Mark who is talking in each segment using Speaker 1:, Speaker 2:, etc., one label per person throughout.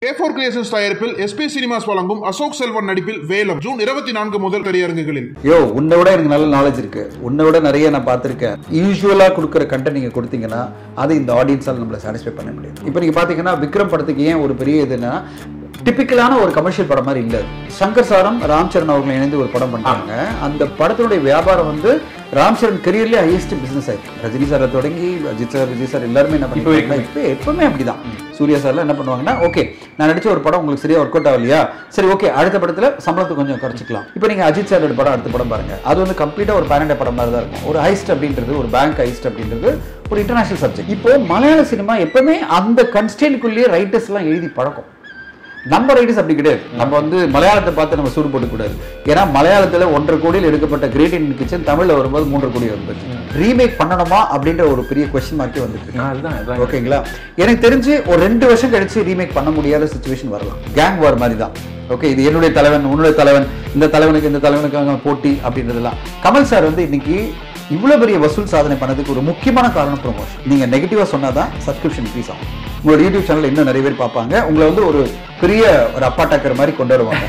Speaker 1: ஏ four creations தயாரிப்பில் SP cinemas வழங்கும் அசோக் செல்வன் நடிப்பில் வேலம் ஜூன் இருபத்தி நான்கு முதல் திரையரங்குகளில்
Speaker 2: யோ உன்னை விட எனக்கு நல்ல நாலேஜ் இருக்கு உன்னை விட நிறைய நான் பார்த்துருக்கேன் யூஸ்வலா கொடுக்குற கண்டென்ட் நீங்க கொடுத்தீங்கன்னா அது இந்த ஆடியன்ஸால் நம்மளை சாட்டிஸ்ஃபை பண்ண முடியும் இப்போ நீங்க பாத்தீங்கன்னா விக்ரம் படத்துக்கு ஏன் ஒரு பெரிய இதுன்னா டிபிக்கலான ஒரு கமர்ஷியல் படம் மாதிரி இல்லை சங்கர் சாரம் ராம் சரண் அவர்கள் இணைந்து ஒரு படம் பண்ணாங்க அந்த படத்தினுடைய வியாபாரம் வந்து ராம் சரண் கரியர்லேயே ஹையஸ்ட் பிசினஸ் ஆயிருக்கு ரஜினி சாரை தொடங்கி அஜித் சார் விஜய் சார் எல்லாருமே என்ன பண்ணிருக்காங்க இப்போ எப்பவுமே அப்படிதான் சூர்யா சார்ல என்ன பண்ணுவாங்கன்னா ஓகே நான் நடிச்ச ஒரு படம் உங்களுக்கு சரியா ஒர்க் அவுட் ஆகலையா சரி ஓகே அடுத்த படத்துல சம்பளத்தை கொஞ்சம் குறைச்சிக்கலாம் இப்போ நீங்க அஜித் சாரோட படம் அடுத்த படம் பாருங்க அது வந்து கம்ப்ளீட்டா ஒரு பேரண்ட படம் மாதிரி தான் இருக்கும் ஒரு ஹைஸ்ட் அப்படின்றது ஒரு பேங்க் ஹைஸ்ட் அப்படின்றது ஒரு இன்டர்நேஷனல் சப்ஜெக்ட் இப்போ மலையாள சினிமா எப்பவுமே அந்த கன்ஸ்டன்ட்குள்ளேயே ரைட்டர்ஸ் எல்லாம் எழுதி பழக்கம் நம்ம ரைட்டர்ஸ் அப்படி கிடையாது நம்ம வந்து மலையாளத்தை பார்த்து நம்ம சூடு போட்டுக்கூடாது ஏன்னா மலையாளத்துல ஒன்றரை கோடியில் எடுக்கப்பட்ட கிரேட் இன் கிச்சன் தமிழ்ல வரும்போது மூன்றரை கோடி வந்துச்சு ரீமேக் பண்ணணுமா அப்படின்ற ஒரு பெரிய கொஸ்டின் மார்க்கே வந்துருக்கு
Speaker 3: அதுதான் அதுதான்
Speaker 2: ஓகேங்களா எனக்கு தெரிஞ்சு ஒரு ரெண்டு வருஷம் கழிச்சு ரீமேக் பண்ண முடியாத சுச்சுவேஷன் வரலாம் கேங் வார் மாதிரி தான் ஓகே இது என்னுடைய தலைவன் உன்னுடைய தலைவன் இந்த தலைவனுக்கு இந்த தலைவனுக்கு போட்டி அப்படின்றதெல்லாம் கமல் சார் வந்து இன்னைக்கு இவ்வளவு பெரிய வசூல் சாதனை பண்ணதுக்கு ஒரு முக்கியமான காரணம் ப்ரொமோஷன் நீங்க நெகட்டிவா சொன்னாதான் சப்ஸ்கிரிப்ஷன் இன்க்ரீஸ் ஆகும் உங்களோட யூடியூப் சேனல் இன்னும் நிறைய பேர் பார்ப்பாங்க உங்களை வந்து ஒரு பெரிய ஒரு அப்பா டக்கர் மாதிரி கொண்டு வருவாங்க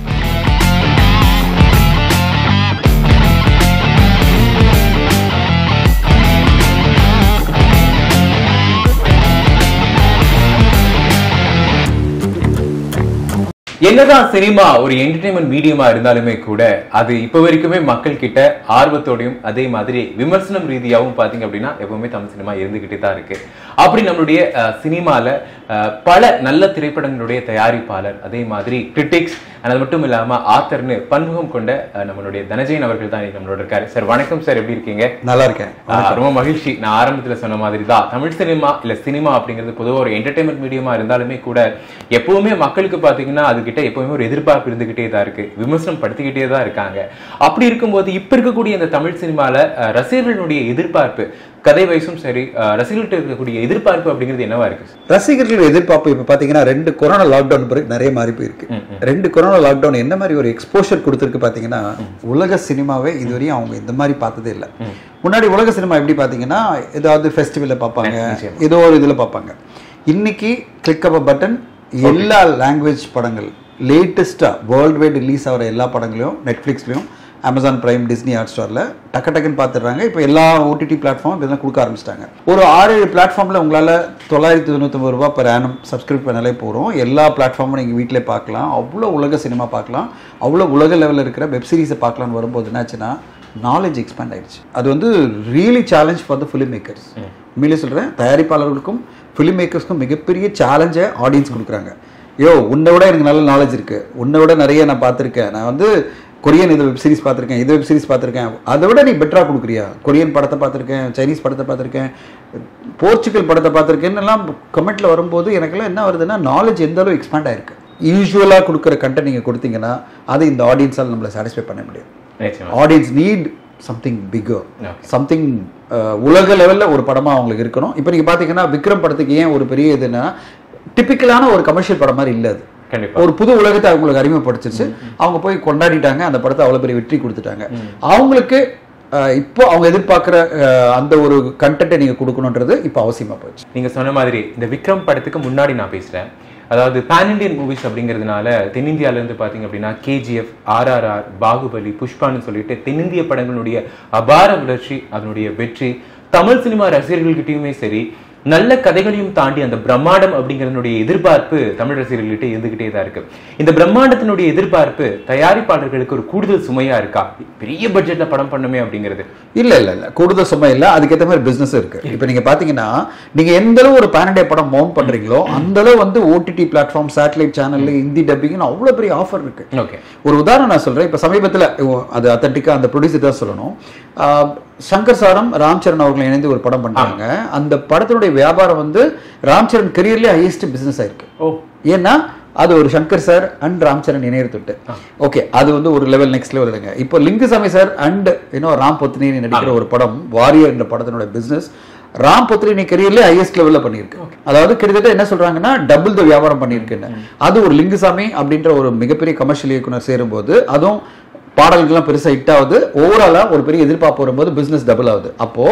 Speaker 3: என்னதான் சினிமா ஒரு என்டர்டைன்மெண்ட் மீடியமா இருந்தாலுமே கூட அது இப்ப வரைக்குமே மக்கள் கிட்ட ஆர்வத்தோடையும் அதே மாதிரி விமர்சனம் ரீதியாகவும் பாத்தீங்க அப்படின்னா எப்பவுமே தமிழ் சினிமா இருந்துகிட்டே தான் இருக்கு அப்படி நம்மளுடைய அஹ், சினிமால அஹ், பல நல்ல திரைப்படங்களுடைய தயாரிப்பாளர் அதே மாதிரி கிரிட்டிக்ஸ் அது மட்டும் இல்லாம ஆத்தர்னு பன்முகம் கொண்ட அஹ், நம்மளுடைய தனஜயன் அவர்கள் தான் இன்னைக்கு நம்மளோட இருக்காரு சார் வணக்கம் சார் எப்படி இருக்கீங்க
Speaker 2: நல்லா இருக்கேன்
Speaker 3: ஆஹ் ரொம்ப மகிழ்ச்சி நான் ஆரம்பத்துல சொன்ன மாதிரி தான் தமிழ் சினிமா இல்ல சினிமா அப்படிங்கிறது பொதுவா ஒரு என்டர்டைன்மெண்ட் மீடியமா இருந்தாலுமே கூட எப்பவுமே மக்களுக்கு பாத்தீங்கன்னா அதுகிட்ட எப்பவுமே ஒரு எதிர்பார்ப்பு இருந்துகிட்டே தான் இருக்கு விமர்சனம் படுத்திக்கிட்டே தான் இருக்காங்க அப்படி இருக்கும்போது இப்ப இருக்கக்கூடிய இந்த தமிழ் சினிமால அஹ், ரசிகர்களுடைய எதிர்பார்ப்பு கதை வயசும் சரி அஹ், ரசிகர்கள்ட்ட இருக்கக்கூடிய எதிர்பார்ப்பு அப்படிங்கிறது என்னவா இருக்கு சார்?
Speaker 2: ரசிகர்கள் எதிர்பார்ப்பு இப்ப பாத்தீங்கன்னா ரெண்டு கொரோனா லாக்டவுன் பிறகு நிறைய மாறி போயிருக்கு ரெண்டு கொரோனா லாக்டவுன் என்ன மாதிரி ஒரு எக்ஸ்போஷர் கொடுத்துருக்கு பாத்தீங்கன்னா உலக சினிமாவே இதுவரையும் அவங்க இந்த மாதிரி பார்த்ததே இல்லை முன்னாடி உலக சினிமா எப்படி பாத்தீங்கன்னா ஏதாவது ஃபெஸ்டிவல்ல பார்ப்பாங்க ஏதோ ஒரு இதுல பார்ப்பாங்க இன்னைக்கு கிளிக் அப் பட்டன் எல்லா லாங்குவேஜ் படங்கள் லேட்டஸ்டா வேர்ல்டு வைட் ரிலீஸ் ஆகிற எல்லா படங்களையும் நெட்ஃப்ளிக்ஸ்லையும் அமேசான் பிரைம் டிஸ்னி ஹாட் ஸ்டாரில் டக்கு டக்குன்னு பார்த்துடுறாங்க இப்போ எல்லா ஓடிடி பிளாட்ஃபார்ம் இதெல்லாம் கொடுக்க ஆரம்பிச்சிட்டாங்க ஒரு ஆறு ஏழு பிளாட்ஃபார்மில் உங்களால் தொள்ளாயிரத்தி தொண்ணூத்தொம்பது ரூபா per annum சப்ஸ்கிரைப் பண்ணாலே போகிறோம் எல்லா பிளாட்ஃபார்மும் நீங்கள் வீட்டிலே பார்க்கலாம் அவ்வளோ உலக சினிமா பார்க்கலாம் அவ்வளோ உலக லெவலில் இருக்கிற வெப் சீரிஸை பார்க்கலான்னு வரும்போது என்னாச்சுன்னா நாலேஜ் எக்ஸ்பேண்ட் ஆயிடுச்சு அது வந்து really challenge for the film makers உண்மையிலே சொல்கிறேன் தயாரிப்பாளர்களுக்கும் ஃபிலிம் மேக்கர்ஸ்க்கும் மிகப்பெரிய சேலஞ்சை ஆடியன்ஸ் கொடுக்குறாங்க யோ உன்னை விட எனக்கு நல்ல நாலேஜ் இருக்கு உன்னை விட நிறைய நான் பார்த்துருக்கேன் நான் வந்து கொரியன் இது வெப் சீரிஸ் பார்த்துருக்கேன் இது வெப் சீரிஸ் பார்த்துருக்கேன் அதை விட நீ பெட்டராக கொடுக்குறியா கொரியன் படத்தை பார்த்துருக்கேன் சைனீஸ் படத்தை பார்த்துருக்கேன் போர்ச்சுகல் படத்தை பார்த்துருக்கேன்னு எல்லாம் கமெண்ட்ல வரும்போது எனக்கெல்லாம் என்ன வருதுன்னா நாலேஜ் எந்த அளவு எக்ஸ்பேண்ட் ஆயிருக்கு யூஸ்வலாக கொடுக்குற கண்டென்ட் நீங்கள் கொடுத்தீங்கன்னா அது இந்த ஆடியன்ஸால் நம்மளை சாட்டிஸ்ஃபை பண்ண முடியும்
Speaker 3: நிச்சயமா
Speaker 2: audience need something bigger
Speaker 3: Okay.
Speaker 2: Something உலக லெவலில் ஒரு படமாக அவங்களுக்கு இருக்கணும் இப்போ நீங்கள் பார்த்தீங்கன்னா விக்ரம் படத்துக்கு ஏன் ஒரு பெரிய இதுன்னா டிபிக்கலான ஒரு கமர்ஷியல் படம் மாதிரி இல்லை அது
Speaker 3: கண்டிப்பா
Speaker 2: ஒரு புது உலகத்தை அவங்களுக்கு அறிமுகப்படுத்திருச்சு அவங்க போய் கொண்டாடிட்டாங்க அந்த படத்தை அவ்வளோ பெரிய வெற்றி கொடுத்துட்டாங்க அவங்களுக்கு அஹ், இப்போ அவங்க எதிர்பார்க்குற அந்த ஒரு கண்டென்ட்டை நீங்கள் கொடுக்கணுன்றது இப்போ அவசியமாக போச்சு
Speaker 3: நீங்க சொன்ன மாதிரி இந்த விக்ரம் படத்துக்கு முன்னாடி நான் பேசுறேன் அதாவது பேன் இண்டியன் மூவிஸ் அப்படிங்கிறதுனால தென்னிந்தியால இருந்து பாத்தீங்க அப்படின்னா கேஜிஎஃப் ஆர்ஆர்ஆர் பாகுபலி புஷ்பான்னு சொல்லிட்டு தென்னிந்திய படங்களுடைய அபார வளர்ச்சி அதனுடைய வெற்றி தமிழ் சினிமா ரசிகர்கள்கிட்டயுமே சரி நல்ல கதைகளையும் தாண்டி அந்த பிரம்மாண்டம் அப்படிங்கிறதுனுடைய எதிர்பார்ப்பு தமிழ் ரசிகர்கள்கிட்ட இருந்துகிட்டே தான் இருக்கு இந்த பிரம்மாண்டத்தினுடைய எதிர்பார்ப்பு தயாரிப்பாளர்களுக்கு ஒரு கூடுதல் சுமையா இருக்கா பெரிய பட்ஜெட்ல படம் பண்ணுமே அப்படிங்கிறது
Speaker 2: இல்ல இல்ல இல்ல கூடுதல் சுமை இல்ல அதுக்கேற்ற மாதிரி பிசினஸ் இருக்கு இப்போ நீங்க பாத்தீங்கன்னா நீங்க எந்த அளவு ஒரு பேனடே படம் மவுண்ட் பண்றீங்களோ அந்த அளவு வந்து ஓடிடி பிளாட்ஃபார்ம் சேட்டலைட் சேனல்ல ஹிந்தி டப்பிங்னு அவ்வளவு பெரிய ஆஃபர் இருக்கு
Speaker 3: ஓகே
Speaker 2: ஒரு உதாரணம் நான் சொல்றேன் இப்ப சமீபத்துல ஓ, அது அத்தன்டிக்கா அந்த ப்ரொடியூசர் தான் சொல்லணும் ஆஹ், சங்கர் சாரம் ராம் சரண் அவர்கள் இணைந்து ஒரு படம் பண்றாங்க அந்த படத்தினுடைய வியாபாரம் வந்து ராம் சரண் கரியர்லேயே ஹையஸ்ட் பிசினஸ் ஆயிருக்கு
Speaker 3: ஓ
Speaker 2: ஏன்னா அது ஒரு சங்கர் சார் அண்ட் ராம்சரண் இணையத்துட்டு ஓகே அது வந்து ஒரு லெவல் நெக்ஸ்ட் லெவல் இல்லைங்க இப்போ லிங்குசாமி சார் அண்ட் இன்னும் ராம் பொத்னி நடிக்கிற ஒரு படம் வாரியர் என்ற படத்தினோட பிசினஸ் ராம் பொத்ரினி கரியர்லேயே ஹையஸ்ட் லெவல்ல பண்ணியிருக்கு அதாவது கிட்டத்தட்ட என்ன சொல்றாங்கன்னா டபுள் த வியாபாரம் பண்ணியிருக்குன்னு அது ஒரு லிங்குசாமி அப்படின்ற ஒரு மிகப்பெரிய கமர்ஷியல் இயக்குனர் சேரும்போது அதுவும் பாடல்கள்லாம் பெருசா ஹிட் ஆகுது ஓவராலா ஒரு பெரிய எதிர்பார்ப்பு வரும்போது பிசினஸ் டபுள் ஆகுது அப்போ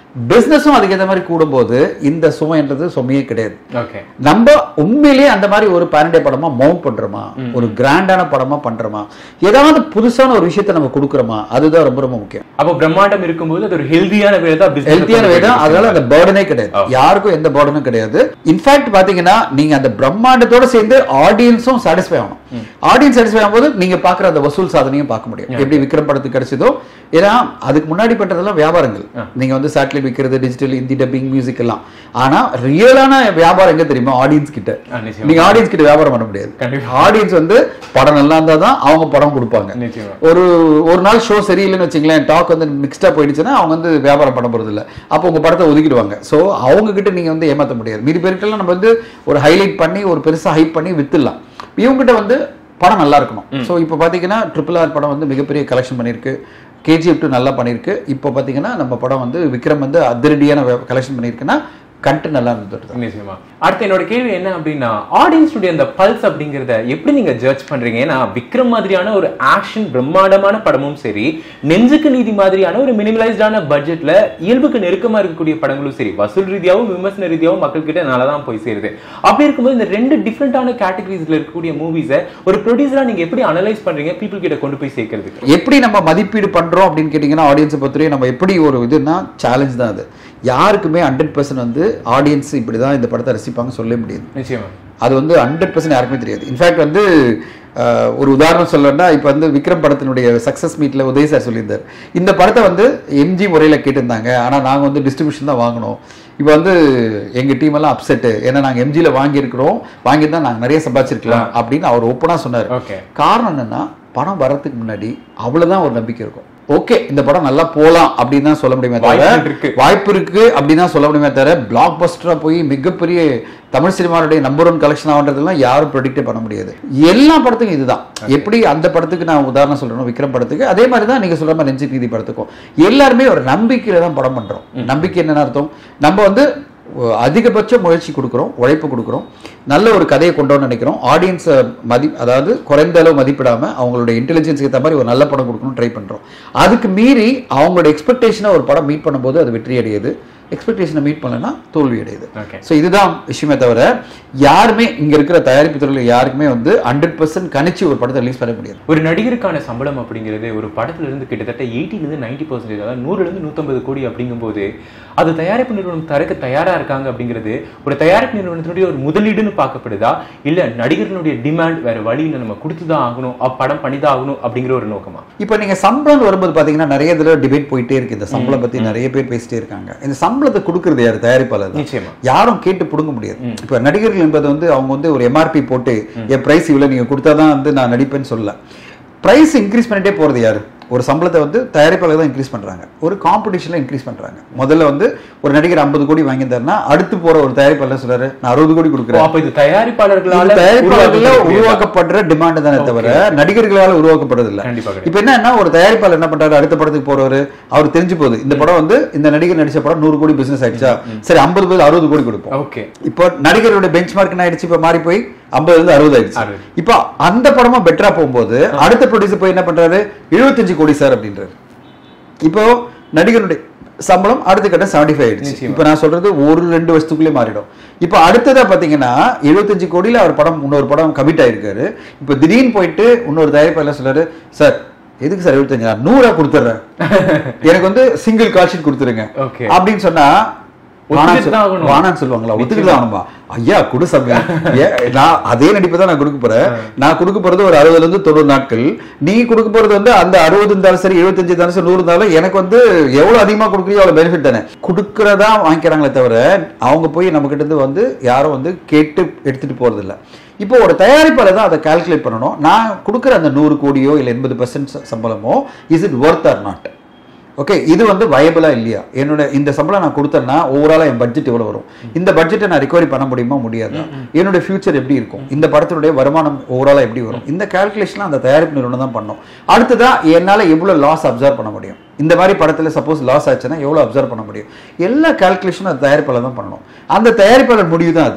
Speaker 2: பிசினஸும் அதுக்கேற்ற மாதிரி கூடும்போது இந்த சுமைன்றது சுமையே கிடையாது
Speaker 3: ஓகே
Speaker 2: நம்ம உண்மையிலேயே அந்த மாதிரி ஒரு பேரண்டே படமா மவுண்ட் பண்றோமா ஒரு கிராண்டான படமா பண்றோமா ஏதாவது புதுசான ஒரு விஷயத்தை நம்ம கொடுக்குறோமா அதுதான் ரொம்ப ரொம்ப முக்கியம்
Speaker 3: அப்போ பிரம்மாண்டம் இருக்கும்போது அது ஒரு ஹெல்தியான வே தான் business
Speaker 2: ஹெல்த்தியான வே தான் அதனால அந்த பேர்டனே கிடையாது
Speaker 3: ஆ.
Speaker 2: யாருக்கும் எந்த பேர்டனும் கிடையாது இன்ஃபேக்ட் பாத்தீங்கன்னா நீங்க அந்த பிரம்மாண்டத்தோட சேர்ந்து ஆடியன்ஸும் சாட்டிஸ்ஃபை ஆகணும் ஆடியன்ஸ் சாட்டிஸ்ஃபை ஆகும்போது நீங்க பாக்குற அந்த வசூல் சாதனையும் பார்க்க முடியும் எப்படி விக்ரம் படத்துக்கு கிடைச்சதோ ஏன்னா அதுக்கு முன்னாடி பண்றதெல்லாம் வியாபாரங்கள் நீங்க வந்து சேட்டலைட் விற்கிறது டிஜிட்டல் ஹிந்தி டப்பிங் மியூசிக் எல்லாம் ஆனா ரியலான வியாபாரம் எங்க தெரியுமா ஆடியன்ஸ் கிட்ட
Speaker 3: ஆ, நிச்சயமா.
Speaker 2: நீங்க ஆடியன்ஸ் கிட்ட வியாபாரம் பண்ண முடியாது
Speaker 3: கண்டிப்பா.
Speaker 2: ஆடியன்ஸ் வந்து படம் நல்லா இருந்தா தான் அவங்க படம் கொடுப்பாங்க
Speaker 3: நிச்சயமா.
Speaker 2: ஒரு ஒரு நாள் ஷோ சரியில்லைன்னு வச்சுங்களேன் டாக் வந்து மிக்ஸ்டா போயிடுச்சுன்னா அவங்க வந்து வியாபாரம் பண்ண போறது இல்ல அப்போ உங்க படத்தை ஒதுக்கிடுவாங்க சோ அவங்க கிட்ட நீங்க வந்து ஏமாத்த முடியாது மீதி பேருக்கெல்லாம் நம்ம வந்து ஒரு ஹைலைட் பண்ணி ஒரு பெருசா ஹைப் பண்ணி வித்துடலாம் இவங்ககிட்ட வந்து படம் நல்லா இருக்கணும் சோ இப்போ பாத்தீங்கன்னா ட்ரிபிள் ஆர் படம் வந்து மிகப்பெரிய கலெக்ஷன் பண்ணியிருக்கு கேஜிஎஃப் டூ நல்லா பண்ணியிருக்கு இப்போ பாத்தீங்கன்னா நம்ம படம் வந்து விக்ரம் வந்து அதிரடியான கலெக்ஷன் பண்ணியிருக்குன்னா கண்டென்ட் நல்லா இருந்தது
Speaker 3: நிச்சயமா அடுத்து என்னோட கேள்வி என்ன அப்படின்னா ஆடியன்ஸுடைய அந்த பல்ஸ் அப்படிங்கறத எப்படி நீங்க ஜட்ஜ் பண்றீங்க ஏன்னா விக்ரம் மாதிரியான ஒரு ஆக்ஷன் பிரம்மாண்டமான படமும் சரி நெஞ்சுக்கு நீதி மாதிரியான ஒரு மினிமலைஸ்டான பட்ஜெட்ல இயல்புக்கு நெருக்கமா இருக்கக்கூடிய படங்களும் சரி வசூல் ரீதியாகவும் விமர்சன ரீதியாகவும் மக்கள் கிட்ட நல்லா தான் போய் சேருது அப்படி இருக்கும்போது இந்த ரெண்டு டிஃப்ரெண்டான கேட்டகரிஸ்ல இருக்கக்கூடிய மூவிஸை ஒரு ப்ரொடியூசரா நீங்க எப்படி அனலைஸ் பண்றீங்க பீப்புள் கிட்ட கொண்டு போய் சேர்க்கறதுக்கு
Speaker 2: எப்படி நம்ம மதிப்பீடு பண்றோம் அப்படின்னு கேட்டிங்கன்னா ஆடியன்ஸை பொறுத்தவரையும் நம்ம எப்படி ஒரு இதுனா சேலஞ்ச் தான் அது யாருக்குமே ஹண்ட்ரட் பர்சன்ட் வந்து ஆடியன்ஸ் இப்படி தான் இந்த படத்தை ரசிப்பாங்க சொல்ல முடியாது
Speaker 3: நிச்சயமா
Speaker 2: அது வந்து ஹண்ட்ரட் பர்சன்ட் யாருக்குமே தெரியாது இன்ஃபேக்ட் வந்து அஹ், ஒரு உதாரணம் சொல்லணும்னா இப்போ வந்து விக்ரம் படத்தினுடைய சக்ஸஸ் மீட்டில் உதய் சார் சொல்லியிருந்தார் இந்த படத்தை வந்து எம்ஜி முறையில் கேட்டிருந்தாங்க ஆனால் நாங்கள் வந்து டிஸ்ட்ரிபியூஷன் தான் வாங்கினோம் இப்போ வந்து எங்கள் டீம் எல்லாம் அப்செட்டு ஏன்னா நாங்கள் எம்ஜியில் வாங்கியிருக்கிறோம் வாங்கி தான் நாங்கள் நிறைய சம்பாதிச்சிருக்கலாம் அப்படின்னு அவர் ஓப்பனாக சொன்னார்
Speaker 3: ஓகே
Speaker 2: காரணம் என்னன்னா படம் வர்றதுக்கு முன்னாடி அவ்வளவுதான் ஒரு நம்பிக்கை இருக்கும் ஓகே இந்த படம் நல்லா போலாம் அப்படின்னு தான் சொல்ல முடியுமே தவிர
Speaker 3: வாய்ப்பு இருக்கு.
Speaker 2: வாய்ப்பு இருக்கு அப்படின்னு தான் சொல்ல முடியுமே தவிர பிளாக் பஸ்டரா போய் மிகப்பெரிய தமிழ் சினிமாவுடைய நம்பர் ஒன் கலெக்ஷன் ஆகுன்றதெல்லாம் யாரும் ப்ரொடிக்டே பண்ண முடியாது எல்லா படத்துக்கும் இதுதான் எப்படி அந்த படத்துக்கு நான் உதாரணம் சொல்றேன் விக்ரம் படத்துக்கு அதே மாதிரி தான் நீங்க சொல்ற மாதிரி நெஞ்சு நீதி படத்துக்கும் எல்லாருமே ஒரு நம்பிக்கையில தான் படம் பண்றோம் நம்பிக்கை என்னன்னு அர்த்தம் நம்ம வந்து அஹ், அதிகபட்ச முயற்சி கொடுக்குறோம் உழைப்பு கொடுக்குறோம் நல்ல ஒரு கதையை கொண்டு வரணும்னு நினைக்கிறோம் ஆடியன்ஸை மதி அதாவது குறைந்த அளவு மதிப்பிடாம அவங்களோட இன்டெலிஜென்ஸுக்கு ஏற்ற மாதிரி ஒரு நல்ல படம் கொடுக்கணும் ட்ரை பண்றோம் அதுக்கு மீறி அவங்களோட எக்ஸ்பெக்டேஷனை ஒரு படம் மீட் பண்ணும்போது அது வெற்றி அடையுது எக்ஸ்பெக்டேஷனை மீட் பண்ணலன்னா தோல்வி அடையுது
Speaker 3: ஓகே
Speaker 2: ஸோ இதுதான் விஷயமே தவிர யாருமே இங்க இருக்கிற தயாரிப்பு துறையில் யாருக்குமே வந்து ஹண்ட்ரட் பர்சன்ட் கணிச்சு ஒரு படத்தை ரிலீஸ் பண்ண முடியாது
Speaker 3: ஒரு நடிகருக்கான சம்பளம் அப்படிங்கிறது ஒரு படத்துல இருந்து கிட்டத்தட்ட 80 இருந்து நைன்டி பர்சன்டேஜ் அதாவது நூறுல இருந்து நூத்தம்பது கோடி அப்படிங்கும்போது அது தயாரிப்பு நிறுவனம் தரக்கு தயாரா இருக்காங்க அப்படிங்கிறது ஒரு தயாரிப்பு நிறுவனத்தினுடைய ஒரு முதலீடுன்னு பார்க்கப்படுதா இல்ல நடிகர்களுடைய டிமாண்ட் வேற வழியில நம்ம கொடுத்துதான் ஆகணும் அப்ப படம் பண்ணிதான் ஆகணும் அப்படிங்கிற ஒரு நோக்கமா
Speaker 2: இப்போ நீங்க சம்பளம் வரும்போது பாத்தீங்கன்னா நிறைய தடவை டிபேட் போயிட்டே இருக்கு இந்த சம்பளம் பத்தி நிறைய பேர் பேசிட்டே இருக்காங்க இந்த சம்பளத்தை கொடுக்கறது யாரு தயாரிப்பாளர் தான்.
Speaker 3: நிச்சயமா
Speaker 2: யாரும் கேட்டு புடுங்க முடியாது இப்போ நடிகர்கள் என்பது வந்து அவங்க வந்து ஒரு எம்ஆர்பி போட்டு என் பிரைஸ் இவ்வளவு நீங்க கொடுத்தாதான் வந்து நான் நடிப்பேன்னு சொல்லல பிரைஸ் இன்க்ரீஸ் பண்ணிட்டே போறது யாரு ஒரு சம்பளத்தை வந்து தயாரிப்பாளர் தான் இன்க்ரீஸ் பண்றாங்க ஒரு காம்படிஷன்ல இன்க்ரீஸ் பண்றாங்க முதல்ல வந்து ஒரு நடிகர் ஐம்பது கோடி வாங்கியிருந்தாருன்னா அடுத்து போற ஒரு தயாரிப்பாளர் சொல்றாரு நான் அறுபது கோடி
Speaker 3: ஓ,
Speaker 2: கொடுக்குறேன்
Speaker 3: அப்ப இது தயாரிப்பாளர்களால
Speaker 2: இது தயாரிப்பாளர்களால
Speaker 3: உருவாக்கப்படுகிறதா?
Speaker 2: உருவாக்கப்படுற டிமாண்ட் தானே தவிர நடிகர்களால உருவாக்கப்படுறது இல்ல
Speaker 3: கண்டிப்பா கிடையாது.
Speaker 2: இப்ப என்னன்னா ஒரு தயாரிப்பாளர் என்ன பண்றாரு அடுத்த படத்துக்கு போறவரு அவர் தெரிஞ்சு போகுது இந்த படம் வந்து இந்த நடிகர் நடிச்ச படம் நூறு கோடி பிசினஸ் ஆயிடுச்சா சரி ஐம்பது பேர் அறுபது கோடி கொடுப்போம்
Speaker 3: ஓகே
Speaker 2: இப்போ நடிகரோட பெஞ்ச் மார்க் என்ன ஆயிடுச்சு இப்ப மாறி போய் ஐம்பதுல இருந்து அறுபது ஆயிடுச்சு
Speaker 3: அறுபது.
Speaker 2: இப்போ அந்த படமும் பெட்டரா போகும்போது அடுத்த ப்ரொடியூசர் போய் என்ன பண்றாரு 75 கோடி சார் அப்படின்றாரு இப்போ நடிகருடைய சம்பளம் அடுத்த கட்ட 75 ஃபைவ் ஆயிடுச்சு
Speaker 3: நிச்சயமா.
Speaker 2: இப்போ நான் சொல்றது ஒரு ரெண்டு வருஷத்துக்குள்ளே மாறிடும் இப்போ அடுத்ததா பாத்தீங்கன்னா 75 கோடியில அவர் படம் இன்னொரு படம் கமிட் ஆயிருக்காரு இப்போ திடீர்னு போயிட்டு இன்னொரு தயாரிப்பாளர் சொல்றாரு சார் எதுக்கு சார் 75 நான் நூறா கொடுத்துட்றேன் எனக்கு வந்து சிங்கிள் கால் ஷீட் கொடுத்துருங்க
Speaker 3: Okay.
Speaker 2: அப்படின்னு சொன்னா
Speaker 3: ஒத்துக்கிட்டு
Speaker 2: வானான்னு
Speaker 3: தான் ஆகணும்.
Speaker 2: சொல்- வானான்னு சொல்லுவாங்களா ஒத்துக்கிட்டு தான் ஆகணுமா ஐயா குடு சாமி ஏ- நான் அதே நடிப்பை தான் நான் கொடுக்க போறேன் நான் கொடுக்க போறது ஒரு அறுபதுல இருந்து தொண்ணூறு நாட்கள் நீ கொடுக்க போறது வந்து அந்த அறுபது இருந்தாலும் சரி எழுபத்தஞ்சு இருந்தாலும் சரி நூறு இருந்தாலும் எனக்கு வந்து எவ்வளவு அதிகமா கொடுக்குறீங்க அவ்வளவு பெனிஃபிட் தானே கொடுக்கறதா வாங்கிக்கிறாங்களே தவிர அவங்க போய் நம்ம கிட்ட இருந்து வந்து யாரும் வந்து கேட்டு எடுத்துட்டு போறது இல்ல இப்போ ஒரு தயாரிப்பாளர் தான் அதை கால்குலேட் பண்ணணும் நான் கொடுக்குற அந்த நூறு கோடியோ இல்லை எண்பது பர்சன்ட் சம்பளமோ is it worth or not okay இது வந்து வயபிளா இல்லையா என்னோட இந்த சம்பளம் நான் கொடுத்தேன்னா ஓவராலா என் பட்ஜெட் எவ்வளவு வரும் இந்த பட்ஜெட்டை நான் ரிகவரி பண்ண முடியுமா முடியாதா என்னோட ஃபியூச்சர் எப்படி இருக்கும் இந்த படத்தினுடைய வருமானம் ஓவராலா எப்படி வரும் இந்த கால்குலேஷன் அந்த தயாரிப்பு நிறுவனம் தான் பண்ணும் அடுத்ததா என்னால எவ்வளவு லாஸ் அப்சர்வ் பண்ண முடியும் இந்த மாதிரி படத்துல சப்போஸ் லாஸ் ஆச்சுன்னா எவ்வளவு அப்சர்வ் பண்ண முடியும் எல்லா கால்குலேஷனும் அந்த தயாரிப்பாளர் தான் பண்ணணும் அந்த தயாரிப்பாளர் முடிவு தான் அது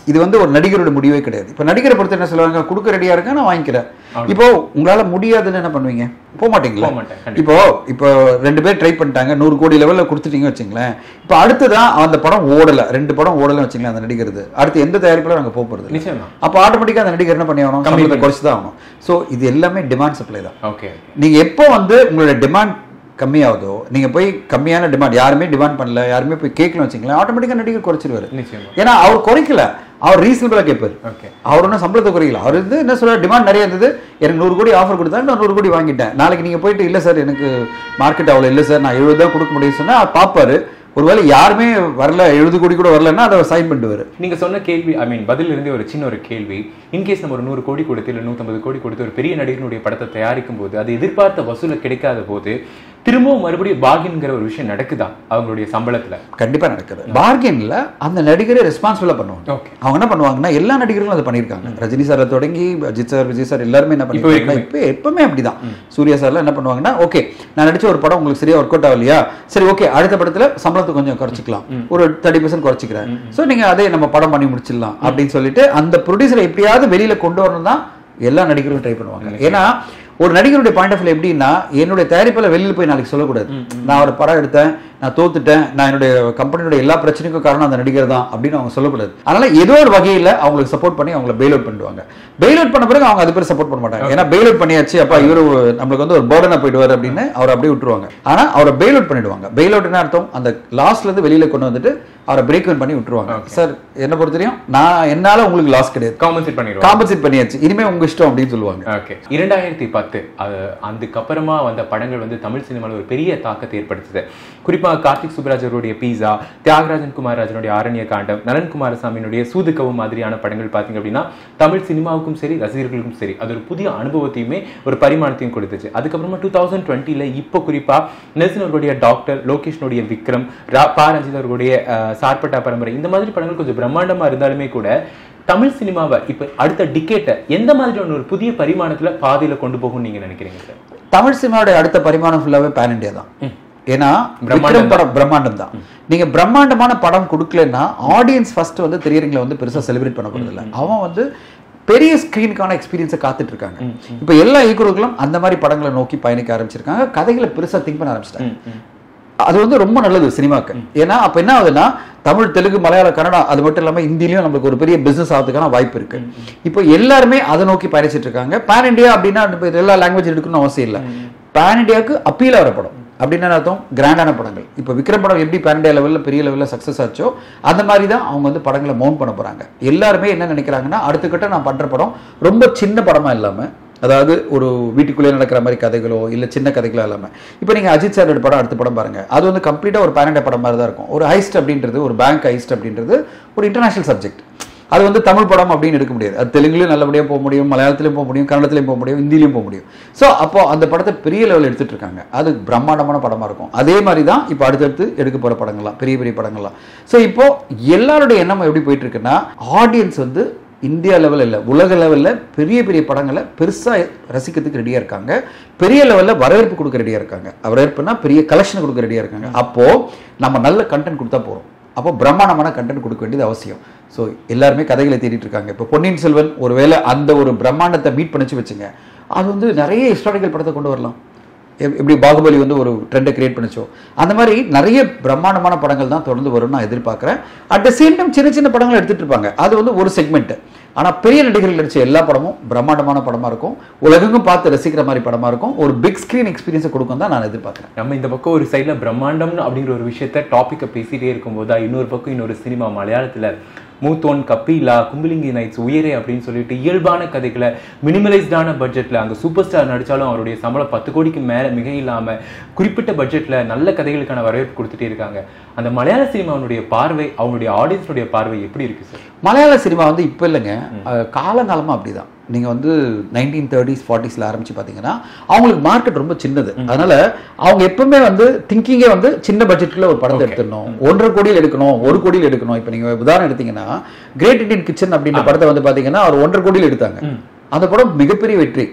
Speaker 2: இது வந்து ஒரு நடிகரோட முடிவே கிடையாது இப்போ நடிகரை பொறுத்து என்ன சொல்லுவாங்க கொடுக்க ரெடியா இருக்கேன் நான் வாங்கிக்கிறேன் இப்போ உங்களால முடியாதுன்னு என்ன பண்ணுவீங்க போக மாட்டீங்களா
Speaker 3: போக மாட்டேன், கண்டிப்பா.
Speaker 2: இப்போ இப்போ ரெண்டு பேர் ட்ரை பண்ணிட்டாங்க நூறு கோடி லெவலில் கொடுத்துட்டீங்க வச்சுங்களேன் இப்போ அடுத்துதான் அந்த படம் ஓடல ரெண்டு படம் ஓடல வச்சுங்களேன் அந்த நடிகருது அடுத்து எந்த தயாரிப்புல நாங்க போக போறது
Speaker 3: நிச்சயமா
Speaker 2: அப்போ ஆட்டோமேட்டிக்காக அந்த நடிகர் என்ன பண்ணி ஆகணும்
Speaker 3: கம்மி
Speaker 2: கம்மி குறைச்சு தான் ஆகணும் ஸோ இது எல்லாமே டிமாண்ட் சப்ளை தான்
Speaker 3: ஓகே
Speaker 2: நீங்க எப்போ வந்து உங்களோட டிமாண்ட் கம்மியாகுதோ நீங்க போய் கம்மியான டிமாண்ட் யாருமே டிமாண்ட் பண்ணல யாருமே போய் கேட்கல வச்சுங்களேன் ஆட்டோமேட்டிக்காக நடிகர் குறைச்சிருவாரு
Speaker 3: நிச்சயமா
Speaker 2: ஏன்னா அவர் குறைக்கல அவர் ரீசனபிளாக கேட்பாரு
Speaker 3: ஓகே
Speaker 2: அவர் ஒன்றும் சம்பளத்தை குறைக்கல அவர் வந்து என்ன சொல்ற டிமாண்ட் நிறைய இருந்தது எனக்கு நூறு கோடி ஆஃபர் கொடுத்தா நான் நூறு கோடி வாங்கிட்டேன் நாளைக்கு நீங்க போயிட்டு இல்லை சார் எனக்கு மார்க்கெட் அவ்வளோ இல்லை சார் நான் எழுபது தான் கொடுக்க முடியும்னு சொன்னா பார்ப்பாரு ஒருவேளை யாருமே வரல எழுபது கோடி கூட வரலன்னா அதை சைன் பண்ணிட்டு
Speaker 3: நீங்க சொன்ன கேள்வி ஐ மீன் பதில் இருந்தே ஒரு சின்ன ஒரு கேள்வி இன்கேஸ் நம்ம ஒரு நூறு கோடி கொடுத்து இல்லை நூற்றம்பது கோடி கொடுத்து ஒரு பெரிய நடிகனுடைய படத்தை தயாரிக்கும் போது அது எதிர்பார்த்த வசூல கிடைக்காத போது திரும்பவும் மறுபடியும் பாகின்ங்கிற ஒரு விஷயம் நடக்குதா அவங்களுடைய சம்பளத்துல
Speaker 2: கண்டிப்பா நடக்குது பார்கென்ல அந்த நடிகரை ரெஸ்பான்சிபிளா பண்ணுவாங்க
Speaker 3: ஓகே
Speaker 2: அவங்க என்ன பண்ணுவாங்கன்னா எல்லா நடிகர்களும் அதை பண்ணியிருக்காங்க ரஜினி சாரை தொடங்கி அஜித் சார் விஜய் சார் எல்லாருமே என்ன பண்ணிருக்காங்க இப்போ எப்பவுமே அப்படிதான் சூர்யா சார்லாம் என்ன பண்ணுவாங்கன்னா ஓகே நான் நடிச்ச ஒரு படம் உங்களுக்கு சரியா ஒர்க் அவுட் ஆகலையா சரி ஓகே அடுத்த படத்துல சம்பளத்தை கொஞ்சம் குறைச்சிக்கலாம் ஒரு தேர்ட்டி பர்சன்ட் குறைச்சிக்கிறேன் ஸோ நீங்க அதே நம்ம படம் பண்ணி முடிச்சிடலாம் அப்படின்னு சொல்லிட்டு அந்த ப்ரொடியூசரை எப்படியாவது வெளியில கொண்டு வரணும் தான் எல்லா நடிகர்களும் ட்ரை பண்ணுவாங்க ஏன்னா ஒரு நடிகருடைய பாயிண்ட் ஆஃப் வியூ எப்படின்னா என்னுடைய தயாரிப்பில் வெளியில் போய் நாளைக்கு சொல்லக்கூடாது நான் ஒரு படம் எடுத்தேன் நான் தோத்துட்டேன் நான் என்னுடைய கம்பெனியோட எல்லா பிரச்சனைக்கும் காரணம் அந்த நடிகர் தான் அப்படின்னு அவங்க சொல்லக்கூடாது அதனால ஏதோ ஒரு வகையில் அவங்களுக்கு சப்போர்ட் பண்ணி அவங்களை பெயில் அவுட் பண்ணுவாங்க பெயில் அவுட் பண்ண பிறகு அவங்க அது பேர் சப்போர்ட் பண்ண மாட்டாங்க ஏன்னா பெயில் அவுட் பண்ணியாச்சு அப்பா இவர் நம்மளுக்கு வந்து ஒரு பேர்டனா போயிடுவார் அப்படின்னு அவர் அப்படியே விட்டுருவாங்க ஆனா அவரை பெயில் அவுட் பண்ணிடுவாங்க பெயில் அவுட் என்ன அர்த்தம் அந்த லாஸ்ல இருந்து வெளியில கொண்டு வந்துட்டு அவரை பிரேக் பண்ணி விட்டுருவாங்க சார் என்ன பொறுத்தவரையும் நான் என்னால உங்களுக்கு லாஸ் கிடையாது
Speaker 3: காம்பன்சேட் பண்ணிடுவோம்
Speaker 2: காம்பன்சேட் பண்ணியாச்சு இனிமே உங்க இஷ்டம் அப்படின்னு சொல்லுவாங்க
Speaker 3: ஓகே இரண்டாயிரத்தி பத்து அது அதுக்கப்புறமா வந்த படங்கள் வந்து தமிழ் சினிமாவில் ஒரு பெரிய தாக்கத்தை ஏற்படுத்துது குறிப்பாக கார்த்திக் சுப்ராஜ் அவருடைய பீஸா தியாகராஜன் குமார் ராஜனுடைய ஆரண்ய காண்டம் நலன் குமாரசாமியினுடைய சூதுக்கவும் மாதிரியான படங்கள் பார்த்தீங்க அப்படின்னா தமிழ் சினிமாவுக்கும் சரி ரசிகர்களுக்கும் சரி அது ஒரு புதிய அனுபவத்தையுமே ஒரு பரிமாணத்தையும் கொடுத்துச்சு அதுக்கப்புறமா டூ தௌசண்ட் டுவெண்ட்டில இப்போ குறிப்பா நெல்சன் அவர்களுடைய டாக்டர் லோகேஷ்னுடைய விக்ரம் ரா பா ரஞ்சித் அவர்களுடைய அஹ், சார்பட்டா பரம்பரை இந்த மாதிரி படங்கள் கொஞ்சம் பிரம்மாண்டமா இருந்தாலுமே கூட தமிழ் சினிமாவை இப்ப அடுத்த டிக்கெட்டை எந்த மாதிரியான ஒரு புதிய பரிமாணத்துல பாதையில கொண்டு போகும்னு நீங்க நினைக்கிறீங்க சார்
Speaker 2: தமிழ் சினிமாவுடைய அடுத்த பரிமாணம் ஃபுல்லாவே பேன் இந்தியா தான் ஏன்னா
Speaker 3: பிரம்மாண்டம்
Speaker 2: விக்ரம் படம் பிரம்மாண்டம் தான் நீங்க பிரம்மாண்டமான படம் கொடுக்கலன்னா ஆடியன்ஸ் ஃபர்ஸ்ட் வந்து திரையரங்களை வந்து பெருசா செலிப்ரேட் பண்ண போறது இல்ல அவன் வந்து பெரிய ஸ்கிரீனுக்கான எக்ஸ்பீரியன்ஸை காத்துட்டு இருக்காங்க இப்போ எல்லா இயக்குநர்களும் அந்த மாதிரி படங்களை நோக்கி பயணிக்க ஆரம்பிச்சிருக்காங்க கதைகளை பெருசா திங்க் பண்ண ஆரம்பிச்சிட்டாங்க அது வந்து ரொம்ப நல்லது சினிமாக்கு ஏன்னா அப்ப என்ன ஆகுதுன்னா தமிழ் தெலுங்கு மலையாளம் கன்னடா அது மட்டும் இல்லாம இந்தியிலயும் நம்மளுக்கு ஒரு பெரிய பிசினஸ் ஆகிறதுக்கான வாய்ப்பு இருக்கு இப்போ எல்லாருமே அதை நோக்கி பயணிச்சிட்டு இருக்காங்க பேன் இந்தியா அப்படின்னா இப்ப எல்லா லாங்குவேஜ் எடுக்கணும்னு அவசியம் இல்லை பேன் இந்தியாவுக்கு அப்பீல் ஆகிற படம் அப்படின்னு என்ன அர்த்தம் கிராண்டான படங்கள் இப்போ விக்ரம் படம் எப்படி பேன் இந்தியா லெவலில் பெரிய லெவலில் சக்ஸஸ் ஆச்சோ அந்த மாதிரி தான் அவங்க வந்து படங்களை மவுண்ட் பண்ண போறாங்க எல்லாருமே என்ன நினைக்கிறாங்கன்னா அடுத்த கட்ட நான் பண்ற படம் ரொம்ப சின்ன படமா இல்லாம அதாவது ஒரு வீட்டுக்குள்ளே நடக்கிற மாதிரி கதைகளோ இல்லை சின்ன கதைகளோ இல்லாமல் இப்போ நீங்கள் அஜித் சாரோட படம் அடுத்த படம் பாருங்க அது வந்து கம்ப்ளீட்டாக ஒரு பேனண்ட படம் மாதிரி தான் இருக்கும் ஒரு ஹைஸ்ட் அப்படின்றது ஒரு பேங்க் ஹைஸ்ட் அப்படின்றது ஒரு இன்டர்நேஷனல் சப்ஜெக்ட் அது வந்து தமிழ் படம் அப்படின்னு எடுக்க முடியாது அது தெலுங்குலையும் நல்லபடியாக போக முடியும் மலையாளத்திலையும் போக முடியும் கன்னடத்திலையும் போக முடியும் ஹிந்திலையும் போக முடியும் ஸோ அப்போ அந்த படத்தை பெரிய லெவலில் எடுத்துட்டு இருக்காங்க அது பிரம்மாண்டமான படமா இருக்கும் அதே மாதிரி தான் இப்போ அடுத்தடுத்து எடுக்க போகிற படங்கள்லாம் பெரிய பெரிய படங்கள்லாம் ஸோ இப்போ எல்லாருடைய எண்ணம் எப்படி போயிட்டு இருக்குன்னா ஆடியன்ஸ் வந்து இந்தியா லெவலில் இல்லை உலக லெவலில் பெரிய பெரிய படங்களை பெருசாக ரசிக்கிறதுக்கு ரெடியாக இருக்காங்க பெரிய லெவலில் வரவேற்பு கொடுக்க ரெடியாக இருக்காங்க வரவேற்புனா பெரிய கலெக்ஷன் கொடுக்க ரெடியாக இருக்காங்க அப்போது நம்ம நல்ல கண்டென்ட் கொடுத்தா போகிறோம் அப்போ பிரம்மாண்டமான கண்டென்ட் கொடுக்க வேண்டியது அவசியம் ஸோ எல்லாருமே கதைகளை தேடிட்டு இருக்காங்க இப்போ பொன்னியின் செல்வன் ஒருவேளை அந்த ஒரு பிரம்மாண்டத்தை மீட் பண்ணிச்சு வச்சுங்க அது வந்து நிறைய ஹிஸ்டாரிக்கல் படத்தை கொண்டு வரலாம் எப்- எப்படி பாகுபலி வந்து ஒரு ட்ரெண்டை கிரியேட் பண்ணுச்சோ அந்த மாதிரி நிறைய பிரம்மாண்டமான படங்கள் தான் தொடர்ந்து வரும்னு நான் எதிர்பார்க்குறேன் அட் த சேம் டைம் சின்ன சின்ன படங்கள் எடுத்துட்டு இருப்பாங்க அது வந்து ஒரு செக்மெண்ட் ஆனால் பெரிய நடிகர்கள் நடிச்ச எல்லா படமும் பிரம்மாண்டமான படமா இருக்கும் உலகெங்கும் பார்த்து ரசிக்கிற மாதிரி படமா இருக்கும் ஒரு பிக் ஸ்கிரீன் எக்ஸ்பீரியன்ஸை கொடுக்கும் தான் நான் எதிர்பார்க்குறேன்
Speaker 3: நம்ம இந்த பக்கம் ஒரு சைடில் பிரம்மாண்டம்னு அப்படிங்கிற ஒரு விஷயத்த டாப்பிக்கை பேசிட்டே இருக்கும்போது இன்னொரு பக்கம் இன்னொரு சினிமா மலையாளத்தில் மூத்தோன் கப்பீலா கும்பிலிங்கி நைட்ஸ் உயரே அப்படின்னு சொல்லிட்டு இயல்பான கதைகளை மினிமலைஸ்டான பட்ஜெட்டில் அங்கே சூப்பர் ஸ்டார் நடித்தாலும் அவருடைய சம்பளம் பத்து கோடிக்கு மேலே மிக இல்லாமல் குறிப்பிட்ட பட்ஜெட்டில் நல்ல கதைகளுக்கான வரவேற்பு கொடுத்துட்டே இருக்காங்க அந்த மலையாள சினிமாவுடைய பார்வை அவங்களுடைய ஆடியன்ஸுடைய பார்வை எப்படி இருக்கு சார்
Speaker 2: மலையாள சினிமா வந்து இப்போ இல்லைங்க அஹ் காலங்காலமா அப்படிதான் நீங்க வந்து நைன்டீன் தேர்ட்டிஸ் ஃபார்ட்டிஸ்ல ஆரம்பிச்சு பார்த்தீங்கன்னா அவங்களுக்கு மார்க்கெட் ரொம்ப சின்னது அதனால அவங்க எப்பவுமே வந்து திங்கிங்கே வந்து சின்ன பட்ஜெட்ல ஒரு படத்தை எடுத்துடணும் ஒன்றரை கோடியில் எடுக்கணும் ஒரு கோடியில் எடுக்கணும் இப்போ நீங்க உதாரணம் எடுத்தீங்கன்னா கிரேட் இண்டியன் கிச்சன் அப்படின்ற படத்தை வந்து பாத்தீங்கன்னா அவர் ஒன்றரை கோடியில் எடுத்தாங்க அந்த படம் மிகப்பெரிய வெற்றி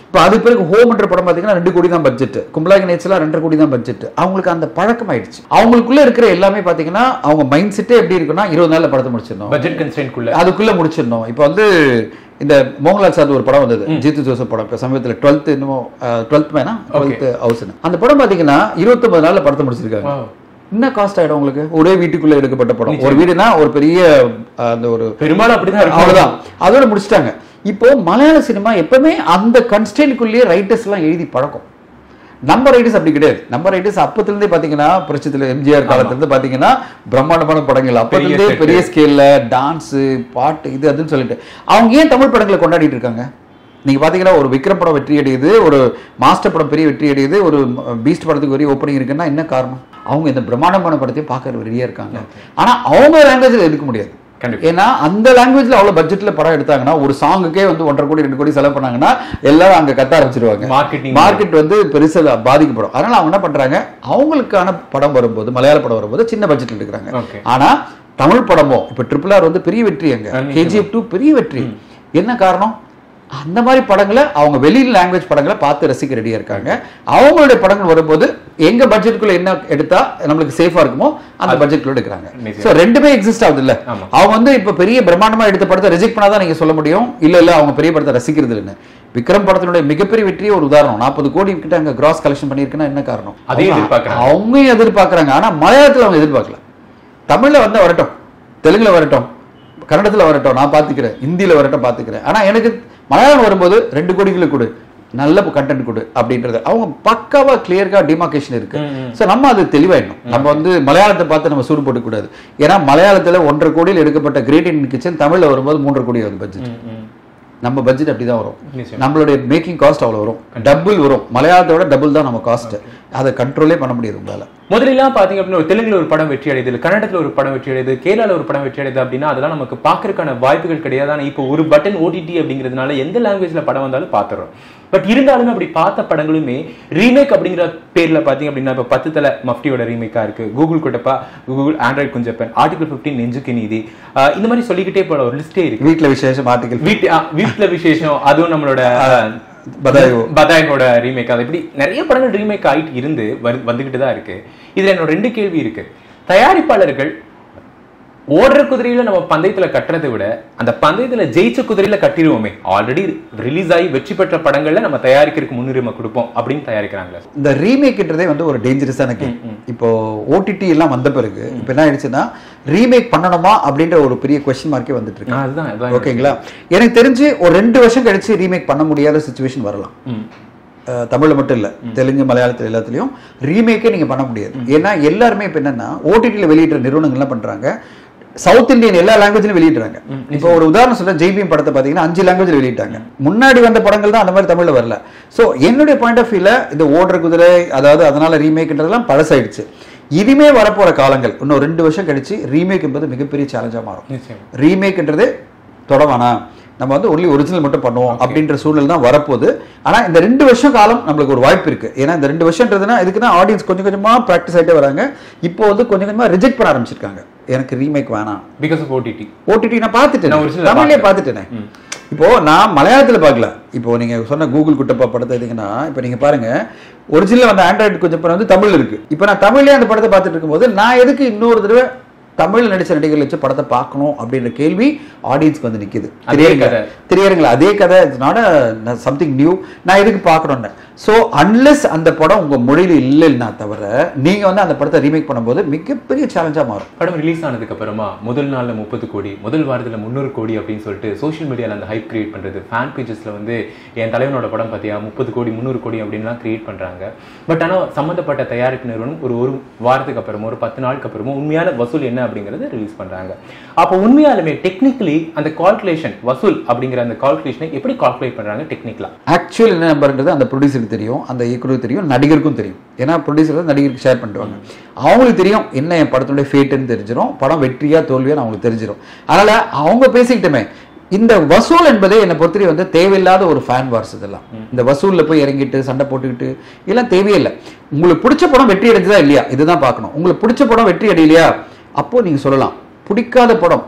Speaker 2: இப்போ அது பிறகு ஹோம்ன்ற படம் பார்த்தீங்கன்னா ரெண்டு கோடி தான் பட்ஜெட் கும்பலாகி நேச்சர்லாம் ரெண்டரை கோடி தான் பட்ஜெட் அவங்களுக்கு அந்த பழக்கம் ஆயிடுச்சு அவங்களுக்குள்ள இருக்கிற எல்லாமே பார்த்தீங்கன்னா அவங்க மைண்ட் செட்டே எப்படி இருக்குன்னா இருபது நாள்ல படத்தை முடிச்சிடணும்
Speaker 3: பட்ஜெட் கன்ஸ்டன்ட் குள்ள
Speaker 2: அதுக்குள்ள முடிச்சிடணும் இப்போ வந்து இந்த மோகன்லால் சார் ஒரு படம் வந்தது ஜீத்து ஜோசப் படம் இப்போ சமீபத்தில் டுவெல்த் இன்னும் டுவெல்த் மேனா டுவெல்த் ஹவுஸ்னு அந்த படம் பார்த்தீங்கன்னா இருபத்தொன்பது நாள்ல படத்தை முடிச்சிருக்காங்க
Speaker 3: Wow.
Speaker 2: என்ன காஸ்ட் ஆயிடும் உங்களுக்கு ஒரே வீட்டுக்குள்ள எடுக்கப்பட்ட படம் ஒரு வீடுனா ஒரு பெரிய அஹ், அந்த ஒரு
Speaker 3: பெரும்பாலும் அப்படிதான் இருக்கும்
Speaker 2: அவ்வளவுதான் அதோட முடிச்சிட்டாங்க இப்போ மலையாள சினிமா எப்பவுமே அந்த கன்ஸ்டன்ட்குள்ளேயே ரைட்டர்ஸ் எல்லாம் எழுதி பழக்கம் நம்ம ரைட்டர்ஸ் அப்படி கிடையாது நம்ம ரைட்டர்ஸ் அப்பத்துல இருந்தே பாத்தீங்கன்னா பிரச்சத்துல எம்ஜிஆர் காலத்துல இருந்து பாத்தீங்கன்னா பிரம்மாண்டமான படங்கள் அப்பத்துல
Speaker 3: பெரிய
Speaker 2: இருந்தே
Speaker 3: set.
Speaker 2: பெரிய ஸ்கேல்ல டான்ஸ் பாட்டு இது அதுன்னு சொல்லிட்டு அவங்க ஏன் தமிழ் படங்களை கொண்டாடிட்டு இருக்காங்க நீங்க பாத்தீங்கன்னா ஒரு விக்ரம் படம் வெற்றி அடையுது ஒரு மாஸ்டர் படம் பெரிய வெற்றி அடையுது ஒரு பீஸ்ட் படத்துக்கு பெரிய ஓப்பனிங் இருக்குன்னா என்ன காரணம் அவங்க இந்த பிரம்மாண்டமான படத்தையும் பார்க்க ரெடியா இருக்காங்க ஆனா அவங்க லாங்குவேஜ்ல எடுக்க முடியாது
Speaker 3: கண்டிப்பா.
Speaker 2: ஏன்னா அந்த லாங்குவேஜ்ல அவ்வளவு பட்ஜெட்ல படம் எடுத்தாங்கன்னா ஒரு சாங்குக்கே வந்து ஒன்றரை கோடி ரெண்டு கோடி செலவு பண்ணாங்கன்னா எல்லாரும் அங்க கத்த ஆரம்பிச்சிருவாங்க
Speaker 3: Marketing.
Speaker 2: மார்க்கெட் வந்து பெருசா பாதிக்கப்படும் அதனால அவங்க என்ன பண்றாங்க அவங்களுக்கான படம் வரும்போது மலையாள படம் வரும்போது சின்ன பட்ஜெட்ல எடுக்கிறாங்க
Speaker 3: Okay.
Speaker 2: ஆனா தமிழ் படமோ இப்ப ட்ரிபிள் ஆர் வந்து பெரிய வெற்றி அங்க
Speaker 3: கண்டிப்பா.
Speaker 2: கேஜிஎஃப் டூ பெரிய வெற்றி என்ன காரணம் அந்த மாதிரி படங்களை அவங்க வெளியில் லாங்குவேஜ் படங்களை பார்த்து ரசிக்க ரெடியா இருக்காங்க அவங்களுடைய படங்கள் வரும்போது எங்க பட்ஜெட்டுக்குள்ள என்ன எடுத்தா நம்மளுக்கு சேஃபா இருக்குமோ அந்த பட்ஜெட்குள்ள எடுக்கிறாங்க
Speaker 3: நிச்சயம்.
Speaker 2: சோ ரெண்டுமே எக்ஸிஸ்ட் ஆகுது இல்ல
Speaker 3: ஆமா.
Speaker 2: அவங்க வந்து இப்ப பெரிய பிரம்மாண்டமா எடுத்த படத்தை ரிஜெக்ட் பண்ணாதான் நீங்க சொல்ல முடியும் இல்ல இல்ல அவங்க பெரிய படத்தை ரசிக்கிறது இல்லைன்னு விக்ரம் படத்தினுடைய மிகப்பெரிய வெற்றியே ஒரு உதாரணம் நாற்பது கோடி கிட்ட அங்க கிராஸ் கலெக்ஷன் பண்ணிருக்குன்னா என்ன காரணம்
Speaker 3: அதே
Speaker 2: அவங்க-
Speaker 3: எதிர்பார்க்கறாங்க.
Speaker 2: அவங்க எதிர்பார்க்கறாங்க ஆனா மலையாளத்துல அவங்க எதிர்பார்க்கல தமிழ்ல வந்தா வரட்டும் தெலுங்குல வரட்டும் கன்னடத்துல வரட்டும் நான் பாத்துக்கிறேன் ஹிந்தியில வரட்டும் பாத்துக்கிறேன் ஆனா எனக்கு மலையாளம் வரும்போது ரெண்டு கோடிகளை கொடு நல்ல கண்டென்ட் கொடு அப்படின்றது அவங்க பக்காவா கிளியர்கா டிமார்கேஷன் இருக்கு சோ நம்ம அது தெளிவாயிடணும் நம்ம வந்து மலையாளத்தை பார்த்து நம்ம சூடு போட்டு கூடாது ஏன்னா மலையாளத்துல ஒன்றரை கோடியில் எடுக்கப்பட்ட கிரேட் இன் கிச்சன் தமிழ்ல வரும்போது மூன்றரை கோடி ஆகுது பட்ஜெட் நம்ம பட்ஜெட் அப்படிதான் வரும்
Speaker 3: நிச்சயம்.
Speaker 2: நம்மளுடைய மேக்கிங் காஸ்ட் அவ்வளவு வரும் டபுள் வரும் மலையாளத்தை விட டபுள் தான் நம்ம காஸ்ட் அதை கண்ட்ரோலே பண்ண முடியாது உங்களால
Speaker 3: முதல்லாம் பாத்தீங்க அப்படின்னா ஒரு தெலுங்குல ஒரு படம் வெற்றி அடையுது இல்ல கன்னடத்துல ஒரு படம் வெற்றி அடையுது கேரளால ஒரு படம் வெற்றி அடையுது அப்படின்னா அதெல்லாம் நமக்கு பாக்குறதுக்கான வாய்ப்புகள் கிடையாது ஆனா இப்போ ஒரு பட்டன் ஓடிடி அப்படிங்கிறதுனால எந்த லாங்குவேஜ்ல படம் வந்தாலும் பாத்துறோம் பட் இருந்தாலுமே அப்படி பார்த்த படங்களுமே ரீமேக் அப்படிங்கிற பேர்ல பாத்தீங்க அப்படின்னா இப்ப பத்து தலை மஃப்டியோட ரீமேக்கா இருக்கு Google Kuttappa Google Android Kunjappan article 15 நெஞ்சுக்கு நீதி ஆஹ் இந்த மாதிரி சொல்லிக்கிட்டே போல ஒரு லிஸ்டே இருக்கு
Speaker 2: வீட்ல விசேஷம் ஆர்டிகல்
Speaker 3: வீட்டு ஆ, வீட்டுல விசேஷம் அதுவும் நம்மளோட
Speaker 2: பதாயோ.
Speaker 3: பதாயனோட ரீமேக் அது இப்படி நிறைய படங்கள் ரீமேக் ஆயிட்டு இருந்து வந்து- வந்துகிட்டு தான் இருக்கு இதுல என்னோட ரெண்டு கேள்வி இருக்கு தயாரிப்பாளர்கள் ஓடுற குதிரையில நம்ம பந்தயத்துல கட்டுறதை விட அந்த பந்தயத்துல ஜெயிச்ச குதிரையில கட்டிடுவோமே ஆல்ரெடி ரிலீஸ் ஆகி வெற்றி பெற்ற படங்கள்ல நம்ம தயாரிக்கிறதுக்கு முன்னுரிமை கொடுப்போம் அப்படின்னு தயாரிக்கிறாங்களே
Speaker 2: இந்த ரீமேக்ன்றதே வந்து ஒரு டேஞ்சரஸான கேம் இப்போ ஓடிடி எல்லாம் வந்த பிறகு இப்போ என்ன ஆயிடுச்சுன்னா ரீமேக் பண்ணணுமா அப்படின்ற ஒரு பெரிய கொஸ்டின் மார்க்கே வந்துட்டு இருக்கு
Speaker 3: அதுதான் அதுதான்
Speaker 2: ஓகேங்களா எனக்கு தெரிஞ்சு ஒரு ரெண்டு வருஷம் கழிச்சு ரீமேக் பண்ண முடியாத சுச்சுவேஷன் வரலாம்
Speaker 3: ம்.
Speaker 2: அஹ் தமிழ்ல மட்டும் இல்ல தெலுங்கு மலையாளத்துல எல்லாத்துலயும் ரீமேக்கே நீங்க பண்ண முடியாது ஏன்னா எல்லாருமே இப்ப என்னன்னா ஓடிடியில் வெளியிடுற நிறுவனங்கள் என்ன பண்றாங்க சவுத் இந்தியன் எல்லா லாங்குவேஜ்லயும் வெளியிடுறாங்க இப்போ ஒரு உதாரணம் சொல்றேன் ஜெய்பீம் படத்தை பாத்தீங்கன்னா அஞ்சு லாங்குவேஜ் வெளியிட்டாங்க முன்னாடி வந்த படங்கள் தான் அந்த மாதிரி தமிழ்ல வரல சோ என்னுடைய பாயிண்ட் ஆஃப் வியூல இந்த ஓடுற குதிரை அதாவது அதனால ரீமேக்ன்றதெல்லாம் பழசாயிடுச்சு இனிமே வரப்போற காலங்கள் இன்னும் ரெண்டு வருஷம் கழிச்சு ரீமேக் என்பது மிகப்பெரிய சேலஞ்சா மாறும்
Speaker 3: நிச்சயம்
Speaker 2: ரீமேக்ன்றது தொடவானா நம்ம வந்து ஒன்லி ஒரிஜினல் மட்டும் பண்ணுவோம் அப்படின்ற சூழல் தான் வரப்போகுது ஆனா இந்த ரெண்டு வருஷம் காலம் நம்மளுக்கு ஒரு வாய்ப்பு இருக்கு ஏன்னா இந்த ரெண்டு வருஷம்ன்றதுனா இதுக்குன்னா ஆடியன்ஸ் கொஞ்சம் கொஞ்சமா ப்ராக்டிஸ் ஆயிட்டே வராங்க இப்போ வந்து கொஞ்சம் கொஞ்சமா ரிஜெக்ட் பண்ண ஆரம்பிச்சிருக்காங்க எனக்கு ரீமேக் வேணாம்
Speaker 3: பிகாஸ் ஆஃப் ஓடிடி
Speaker 2: ஓடிடி நான் பார்த்துட்டேன்
Speaker 3: நான் original
Speaker 2: தமிழ்லயே
Speaker 3: பார்த்தேன்.
Speaker 2: பார்த்துட்டேனே இப்போ நான் மலையாளத்துல பார்க்கல இப்போ நீங்க சொன்ன கூகுள் குட்டப்பா படத்தை எடுத்தீங்கன்னா இப்போ நீங்க பாருங்க ஒரிஜினல் அந்த ஆண்ட்ராய்டு கொஞ்சம் படம் வந்து தமிழ் இருக்கு இப்போ நான் தமிழ்லயே அந்த படத்தை பார்த்துட்டு இருக்கும்போது நான் எதுக்கு இன்னொரு தடவை தமிழ் நடிச்ச நடிகர்கள் வச்சு படத்தை பார்க்கணும் அப்படின்ற கேள்வி ஆடியன்ஸ்க்கு வந்து நிக்குது
Speaker 3: அதே
Speaker 2: தெரியுங்களா
Speaker 3: கதை.
Speaker 2: தெரியுங்களா அதே கதை இட்ஸ் நாட் சம்திங் நியூ நான் எதுக்கு பார்க்கணும்னு ஸோ அன்லெஸ் அந்த படம் உங்க மொழியில இல்லைன்னா தவிர நீங்க வந்து அந்த படத்தை ரீமேக் பண்ணும்போது மிகப்பெரிய சேலஞ்சா மாறும்
Speaker 3: படம் ரிலீஸ் ஆனதுக்கு அப்புறமா முதல் நாள்ல முப்பது கோடி முதல் வாரத்துல முந்நூறு கோடி அப்படின்னு சொல்லிட்டு சோஷியல் மீடியால அந்த ஹைப் கிரியேட் பண்றது ஃபேன் பேஜஸ்ல வந்து என் தலைவனோட படம் பார்த்தியா முப்பது கோடி முந்நூறு கோடி அப்படின்லாம் கிரியேட் பண்றாங்க பட் ஆனா சம்மந்தப்பட்ட தயாரிப்பு நிறுவனம் ஒரு ஒரு வாரத்துக்கு அப்புறமோ ஒரு பத்து நாளுக்கு அப்புறமோ உண்மையான வசூல் என்ன அப்படிங்கறத ரிலீஸ் பண்றாங்க அப்போ உண்மையாலுமே டெக்னிக்கலி அந்த கால்குலேஷன் வசூல் அப்படிங்கிற அந்த கால்குலேஷனை எப்படி கால்குலேட் பண்றாங்க டெக்னிக்கலா
Speaker 2: ஆக்சுவல் என்ன நம்பர்ன்றது அந்த ப்ரொடியூசருக்கு தெரியும் அந்த இயக்குனருக்கு தெரியும் நடிகருக்கும் தெரியும் ஏன்னா ப்ரொடியூசர் வந்து நடிகருக்கு ஷேர் பண்ணுவாங்க அவங்களுக்கு தெரியும் என்ன என் படத்தினுடைய ஃபேட்டுன்னு தெரிஞ்சிடும் படம் வெற்றியா தோல்வியான்னு அவங்களுக்கு தெரிஞ்சிடும் அதனால அவங்க பேசிக்கிட்டுமே இந்த வசூல் என்பதே என்னை பொறுத்தவரை வந்து தேவையில்லாத ஒரு ஃபேன் வார்ஸ் இதெல்லாம் இந்த வசூல்ல போய் இறங்கிட்டு சண்டை போட்டுக்கிட்டு இதெல்லாம் தேவையே இல்லை உங்களுக்கு பிடிச்ச படம் வெற்றி அடைஞ்சதா இல்லையா இதுதான் பார்க்கணும் உங்களுக்கு பிடிச்ச படம் வெற்றி அடையலையா அப்போ நீங்க சொல்லலாம் பிடிக்காத படம்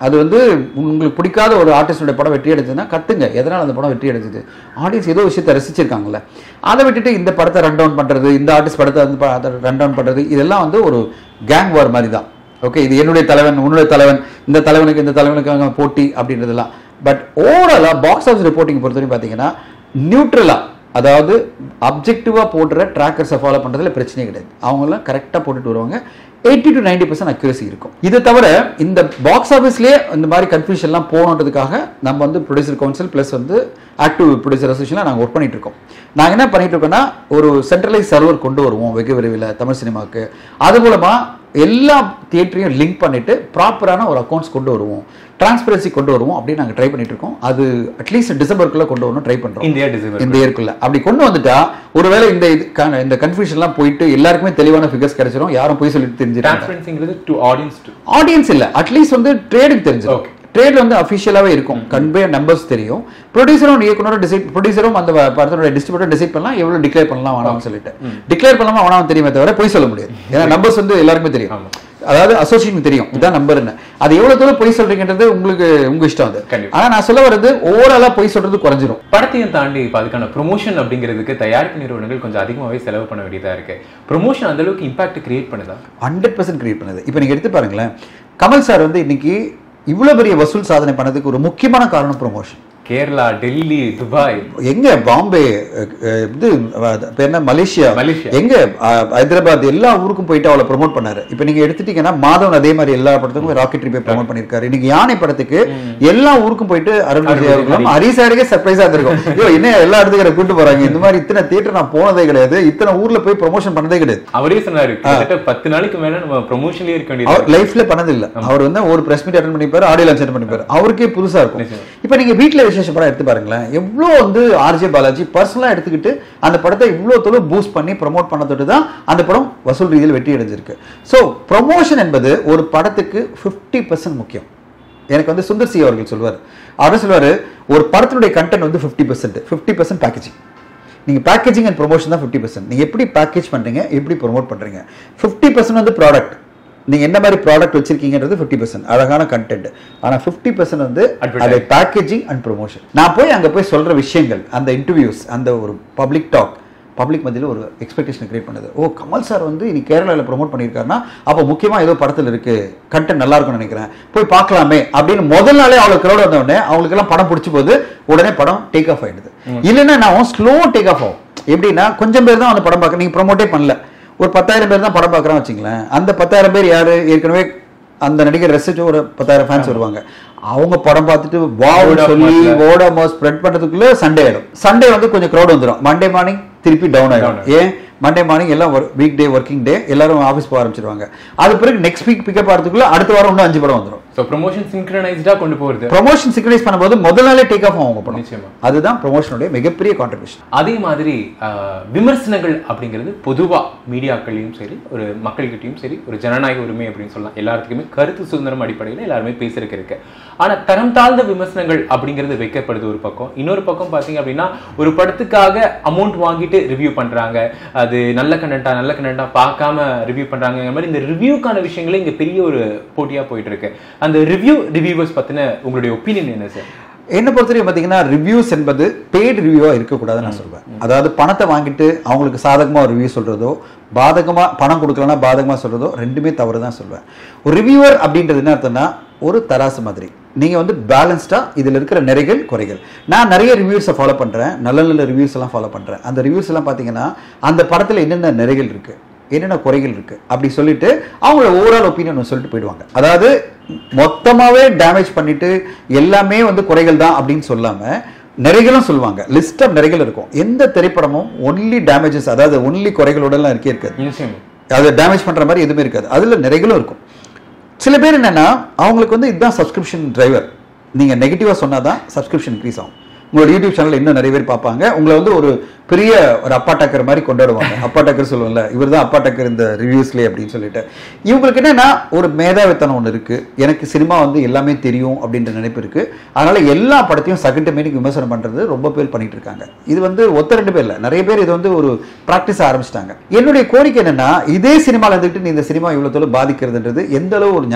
Speaker 2: அது வந்து உங்களுக்கு பிடிக்காத ஒரு ஆர்டிஸ்டோட படம் வெற்றி அடைஞ்சதுன்னா கத்துங்க எதனால் அந்த படம் வெற்றி அடைஞ்சது ஆடியன்ஸ் ஏதோ விஷயத்தை ரசிச்சிருக்காங்கல்ல அதை விட்டுட்டு இந்த படத்தை ரன் டவுன் பண்ணுறது இந்த ஆர்டிஸ்ட் படத்தை வந்து ரன் டவுன் பண்ணுறது இதெல்லாம் வந்து ஒரு கேங் வார் மாதிரி தான் ஓகே இது என்னுடைய தலைவன் உன்னுடைய தலைவன் இந்த தலைவனுக்கு இந்த தலைவனுக்காக போட்டி அப்படின்றதெல்லாம் பட் ஓவராலாக பாக்ஸ் ஆஃபீஸ் ரிப்போர்ட்டிங் பொறுத்தவரைக்கும் பார்த்தீங்கன்னா நியூட்ரலாக அதாவது அப்ஜெக்டிவாக போடுற ட்ராக்கர்ஸை ஃபாலோ பண்ணுறதுல பிரச்சனையே கிடையாது அவங்களாம் கரெக்டாக போட்டுட்டு வருவாங்க eighty to ninety percent accuracy இருக்கும் இது தவிர இந்த பாக்ஸ் ஆஃபீஸ்லேயே இந்த மாதிரி கன்ஃபியூஷன்லாம் போகணுன்றதுக்காக நம்ம வந்து ப்ரொடியூசர் கவுன்சில் ப்ளஸ் வந்து ஆக்டிவ் ப்ரொடியூசர் அசோசியேஷனில் நாங்கள் ஒர்க் பண்ணிட்டு இருக்கோம் நாங்கள் என்ன பண்ணிட்டு இருக்கோம்னா ஒரு சென்ட்ரலைஸ் சர்வர் கொண்டு வருவோம் வெகு விரைவில் தமிழ் சினிமாவுக்கு அது மூலமாக எல்லா தியேட்டரையும் லிங்க் பண்ணிட்டு ப்ராப்பரான ஒரு அக்கௌண்ட்ஸ் கொண்டு வருவோம் டிரான்ஸ்பரன்சி கொண்டு வருவோம் அப்படின்னு நாங்கள் ட்ரை பண்ணிட்டு இருக்கோம் அது அட்லீஸ்ட் டிசம்பருக்குள்ள கொண்டு வரணும் ட்ரை பண்ணுறோம்
Speaker 3: இந்தியா டிசைவர்
Speaker 2: இந்த இயர்க்குள்ள அப்படி கொண்டு வந்துட்டா ஒருவேளை இந்த இது க- இந்த கன்ஃபியூஷன்லாம் போயிட்டு எல்லாருக்குமே தெளிவான ஃபிகர்ஸ் கிடைச்சிரும் யாரும் போய் சொல்லிட்டு தெரிஞ்சிருக்காங்க
Speaker 3: டிரான்ஸ்பரன்சிங்கிறது டு ஆடியன்ஸ் டு
Speaker 2: ஆடியன்ஸ் இல்ல அட்லீஸ்ட் வந்து ட்ரேடுக்கு தெரிஞ்சிடும்
Speaker 3: Okay.
Speaker 2: ட்ரேட்ல வந்து அஃபிஷியலாவே இருக்கும் கன்வே நம்பர்ஸ் தெரியும் ப்ரொடியூசரும் இயக்குனரும் டிசைட் ப்ரொடியூசரும் அந்த படத்தோட டிஸ்ட்ரிபியூட்டர் டிசைட் பண்ணலாம் எவ்வளவு டிக்ளேர் பண்ணலாம் வேணாம்னு சொல்லிட்டு டிக்ளேர் பண்ணலாமா வேணாம் தெரியுமே தவிர போய் சொல்ல முடியாது ஏன்னா நம்பர்ஸ் வந்து எல்லாருக்குமே தெரியும்
Speaker 3: ஆமா.
Speaker 2: அதாவது அசோசியேஷன் தெரியும் இதான் நம்பர்னு அது எவ்வளவு தூரம் பொய் சொல்றீங்கன்றது உங்களுக்கு உங்க இஷ்டம் அது
Speaker 3: கண்டிப்பா.
Speaker 2: ஆனா நான் சொல்ல வர்றது ஓவராலா பொய் சொல்றது குறைஞ்சிரும்
Speaker 3: படத்தையும் தாண்டி இப்ப அதுக்கான ப்ரொமோஷன் அப்படிங்கிறதுக்கு தயாரிப்பு நிறுவனங்கள் கொஞ்சம் அதிகமாகவே செலவு பண்ண வேண்டியதா இருக்கு ப்ரொமோஷன் அந்த அளவுக்கு இம்பாக்ட் கிரியேட் பண்ணுதா
Speaker 2: ஹண்ட்ரட் பர்சன்ட் கிரியேட் பண்ணுது இப்போ நீங்கள் எடுத்து பாருங்களேன் கமல் சார் வந்து இன்னைக்கு இவ்வளோ பெரிய வசூல் சாதனை பண்ணதுக்கு ஒரு முக்கியமான காரணம் ப்ரொமோஷன்
Speaker 3: கேரளா டெல்லி துபாய்
Speaker 2: எங்க பாம்பே அஹ், அஹ், இது அஹ், இப்ப என்ன மலேசியா
Speaker 3: மலேசியா.
Speaker 2: எங்க அஹ், ஹைதராபாத் எல்லா ஊருக்கும் போயிட்டு அவளை ப்ரோமோட் பண்ணாரு இப்போ நீங்க எடுத்துட்டீங்கன்னா மாதவன் அதே மாதிரி எல்லா படத்துக்கும் ராக்கெட்ரி போய் ப்ரோமோட் பண்ணிருக்காரு இன்னைக்கு யானை படத்துக்கு எல்லா ஊருக்கும் போயிட்டு அருண்
Speaker 3: அருண்
Speaker 2: விஜய் அவர்களும் ஹரிசாருக்கே சர்ப்ரைஸா இருந்திருக்கும் ஐயோ என்ன எல்லா இடத்துக்கு என்னை கூட்டு போறாங்க இந்த மாதிரி இத்தனை தியேட்டர் நான் போனதே கிடையாது இத்தனை ஊர்ல போய் ப்ரொமோஷன் பண்ணதே கிடையாது
Speaker 3: அவரே சொன்னாரு கிட்டத்தட்ட பத்து நாளைக்கு மேல நம்ம ப்ரொமோஷன்லயே இருக்க வேண்டியது
Speaker 2: அவர் லைஃப்ல பண்ணது இல்ல அவர் வந்து ஒரு பிரஸ் மீட் அட்டன் பண்ணிப்பாரு ஆடியோ லான்ச் அட்டன் பண்ணிப்பாரு அவருக்கே புதுசா இருக்கும்
Speaker 3: நிச்சயம்.
Speaker 2: இப்போ நீங்க வீட்ல விசேஷ படம் எடுத்து பாருங்களேன் எவ்வளோ வந்து ஆர்ஜே பாலாஜி பர்சனலா எடுத்துக்கிட்டு அந்த படத்தை இவ்வளோ தொழில் பூஸ்ட் பண்ணி ப்ரமோட் பண்ணதோடு தான் அந்த படம் வசூல் ரீதியில் வெற்றி அடைஞ்சிருக்கு ஸோ ப்ரொமோஷன் என்பது ஒரு படத்துக்கு 50% பர்சன்ட் முக்கியம் எனக்கு வந்து சுந்தர் சி அவர்கள் சொல்வார் அவர் சொல்வாரு ஒரு படத்தினுடைய கண்டென்ட் வந்து 50% பர்சன்ட் ஃபிஃப்டி பர்சன்ட் பேக்கேஜிங் நீங்கள் பேக்கேஜிங் அண்ட் ப்ரொமோஷன் தான் ஃபிஃப்டி பர்சன்ட் நீங்கள் எப்படி பேக்கேஜ் பண்ணுறீங்க எப்படி ப்ரொமோட் பண்ணுறீங்க ஃபிஃப்டி பர்சன்ட் வந்து ப்ராடக்ட் நீங்கள் என்ன மாதிரி ப்ராடக்ட் வச்சிருக்கீங்கன்றது ஃபிஃப்டி பர்சன்ட் அழகான கண்டென்ட் ஆனால் ஃபிஃப்டி பர்சன்ட் வந்து
Speaker 3: Advertising.
Speaker 2: அதை பேக்கேஜிங் அண்ட் ப்ரொமோஷன் நான் போய் அங்கே போய் சொல்கிற விஷயங்கள் அந்த இன்டர்வியூஸ் அந்த ஒரு பப்ளிக் டாக் பப்ளிக் மத்தியில் ஒரு எக்ஸ்பெக்டேஷன் கிரியேட் பண்ணுது ஓ கமல் சார் வந்து இன்னைக்கு கேரளாவில் ப்ரோமோட் பண்ணியிருக்காருன்னா அப்போ முக்கியமாக ஏதோ படத்தில் இருக்கு கண்டென்ட் நல்லா இருக்கும்னு நினைக்கிறேன் போய் பார்க்கலாமே அப்படின்னு முதல் நாளே அவ்வளோ க்ரௌட் வந்த உடனே அவங்களுக்கெல்லாம் படம் பிடிச்சி போது உடனே படம் டேக் ஆஃப் ஆயிடுது இல்லைன்னா நான் ஸ்லோ டேக் ஆஃப் ஆகும் எப்படின்னா கொஞ்சம் பேர் தான் அந்த படம் பார்க்க நீங்கள் ப்ரோமோட்டே பண்ணல ஒரு பத்தாயிரம் பேர் தான் படம் பார்க்குறான்னு வச்சுங்களேன் அந்த பத்தாயிரம் பேர் யாரு ஏற்கனவே அந்த நடிகர் ரசிச்சு ஒரு பத்தாயிரம் ஃபேன்ஸ் வருவாங்க அவங்க படம் பார்த்துட்டு வாவ்
Speaker 3: Word of
Speaker 2: சொல்லி
Speaker 3: mouthல.
Speaker 2: வேர்ட் ஆஃப் மவுத் ஸ்ப்ரெட் பண்றதுக்குள்ள சண்டே ஆயிடும் சண்டே வந்து கொஞ்சம் க்ரௌட் வந்துடும் மண்டே மார்னிங் திருப்பி டவுன் ஆயிடும்
Speaker 3: Down
Speaker 2: ஏன் மண்டே மார்னிங் எல்லாம் வீக் டே ஒர்க்கிங் டே எல்லாரும் ஆஃபீஸ் போக ஆரம்பிச்சிருவாங்க அது பிறகு நெக்ஸ்ட் வீக் பிக்கப் ஆகிறதுக்குள்ள அடுத்த வாரம் இன்னும் அஞ்சு படம் வந்துடும்
Speaker 3: ஸோ ப்ரொமோஷன் சிங்க்ரனைஸ்டா கொண்டு போறது
Speaker 2: ப்ரொமோஷன் சிக்னலைஸ் பண்ணும்போது முதல் நாளே டேக் ஆஃப் ஆகும் அவங்க படம்
Speaker 3: நிச்சயமா.
Speaker 2: அதுதான் ப்ரொமோஷனுடைய மிகப்பெரிய கான்ட்ரிபியூஷன்
Speaker 3: அதே மாதிரி ஆஹ், விமர்சனங்கள் அப்படிங்கிறது பொதுவா மீடியாக்களையும் சரி ஒரு மக்கள்கிட்டயும் சரி ஒரு ஜனநாயக உரிமை அப்படின்னு சொல்லலாம் எல்லாத்துக்குமே கருத்து சுதந்திரம் அடிப்படையில் எல்லாருமே பேசுறதுக்கு இருக்கு ஆனா தரம் தாழ்ந்த விமர்சனங்கள் அப்படிங்கிறது வைக்கப்படுது ஒரு பக்கம் இன்னொரு பக்கம் பாத்தீங்க அப்படின்னா ஒரு படத்துக்காக அமௌண்ட் வாங்கிட்டு ரிவ்யூ பண்றாங்க அது நல்ல கண்டென்ட்டா நல்ல கண்டென்ட்டா பார்க்காம ரிவ்யூ பண்றாங்க மாதிரி இந்த ரிவ்யூக்கான விஷயங்களே இங்க பெரிய ஒரு போட்டியா போயிட்டு இருக்கு அந்த ரிவ்யூ ரிவ்யூவர்ஸ் பத்தின உங்களுடைய ஒப்பீனியன் என்ன சார்
Speaker 2: என்னை பொறுத்தவரைக்கும் பார்த்தீங்கன்னா ரிவ்யூஸ் என்பது பெய்டு ரிவ்யூவாக இருக்கக்கூடாதுன்னு நான் சொல்வேன் அதாவது பணத்தை வாங்கிட்டு அவங்களுக்கு சாதகமாக ஒரு ரிவ்யூ சொல்கிறதோ பாதகமாக பணம் கொடுக்கலன்னா பாதகமாக சொல்கிறதோ ரெண்டுமே தவறு தான் சொல்வேன் ஒரு ரிவ்யூவர் அப்படின்றது என்ன அர்த்தம்னா ஒரு தராசு மாதிரி நீங்கள் வந்து பேலன்ஸ்டாக இதில் இருக்கிற நிறைகள் குறைகள் நான் நிறைய ரிவ்யூஸை ஃபாலோ பண்ணுறேன் நல்ல நல்ல ரிவ்யூஸ் எல்லாம் ஃபாலோ பண்ணுறேன் அந்த ரிவ்யூஸ் எல்லாம் பார்த்தீங்கன்னா அந்த படத்தில் என்னென்ன நிறைகள் இருக்குது என்னென்ன குறைகள் இருக்கு அப்படி சொல்லிட்டு அவங்களோட ஓவரால் ஒப்பீனியன் சொல்லிட்டு போயிடுவாங்க அதாவது மொத்தமாவே டேமேஜ் பண்ணிட்டு எல்லாமே வந்து குறைகள் தான் அப்படின்னு சொல்லாம நிறைகளும் சொல்லுவாங்க லிஸ்ட் ஆஃப் நிறைகள் இருக்கும் எந்த திரைப்படமும் ஒன்லி டேமேஜஸ் அதாவது ஒன்லி குறைகளோட எல்லாம் இருக்கே இருக்காது
Speaker 3: நிச்சயம்
Speaker 2: அதை டேமேஜ் பண்ற மாதிரி எதுவுமே இருக்காது அதுல நிறைகளும் இருக்கும் சில பேர் என்னன்னா அவங்களுக்கு வந்து இதுதான் சப்ஸ்கிரிப்ஷன் டிரைவர் நீங்க நெகட்டிவா சொன்னாதான் சப்ஸ்கிரிப்ஷன் இன்க்ரீஸ் ஆகும் உங்களோட யூடியூப் சேனல் இன்னும் நிறைய பேர் பார்ப்பாங்க உங்களை வந்து ஒரு பெரிய ஒரு அப்பா டக்கர் மாதிரி கொண்டாடுவாங்க அப்பா டக்கர் சொல்லுவோம்ல இவர் தான் அப்பா டக்கர் இந்த ரிவ்யூஸ்லேயே அப்படின்னு சொல்லிட்டு இவங்களுக்கு என்னன்னா ஒரு மேதாவித்தனம் ஒன்று இருக்கு எனக்கு சினிமா வந்து எல்லாமே தெரியும் அப்படின்ற நினைப்பு இருக்கு அதனால எல்லா படத்தையும் சகட்டு மேனிக்கு விமர்சனம் பண்றது ரொம்ப பேர் பண்ணிட்டு இருக்காங்க இது வந்து ஒத்த ரெண்டு பேர் இல்லை நிறைய பேர் இது வந்து ஒரு ப்ராக்டிஸ் ஆரம்பிச்சிட்டாங்க என்னுடைய கோரிக்கை என்னன்னா இதே சினிமாவில் இருந்துட்டு நீ இந்த சினிமா இவ்வளோ தூரம் பாதிக்கிறதுன்றது எந்த அளவு ஒரு நியாயம்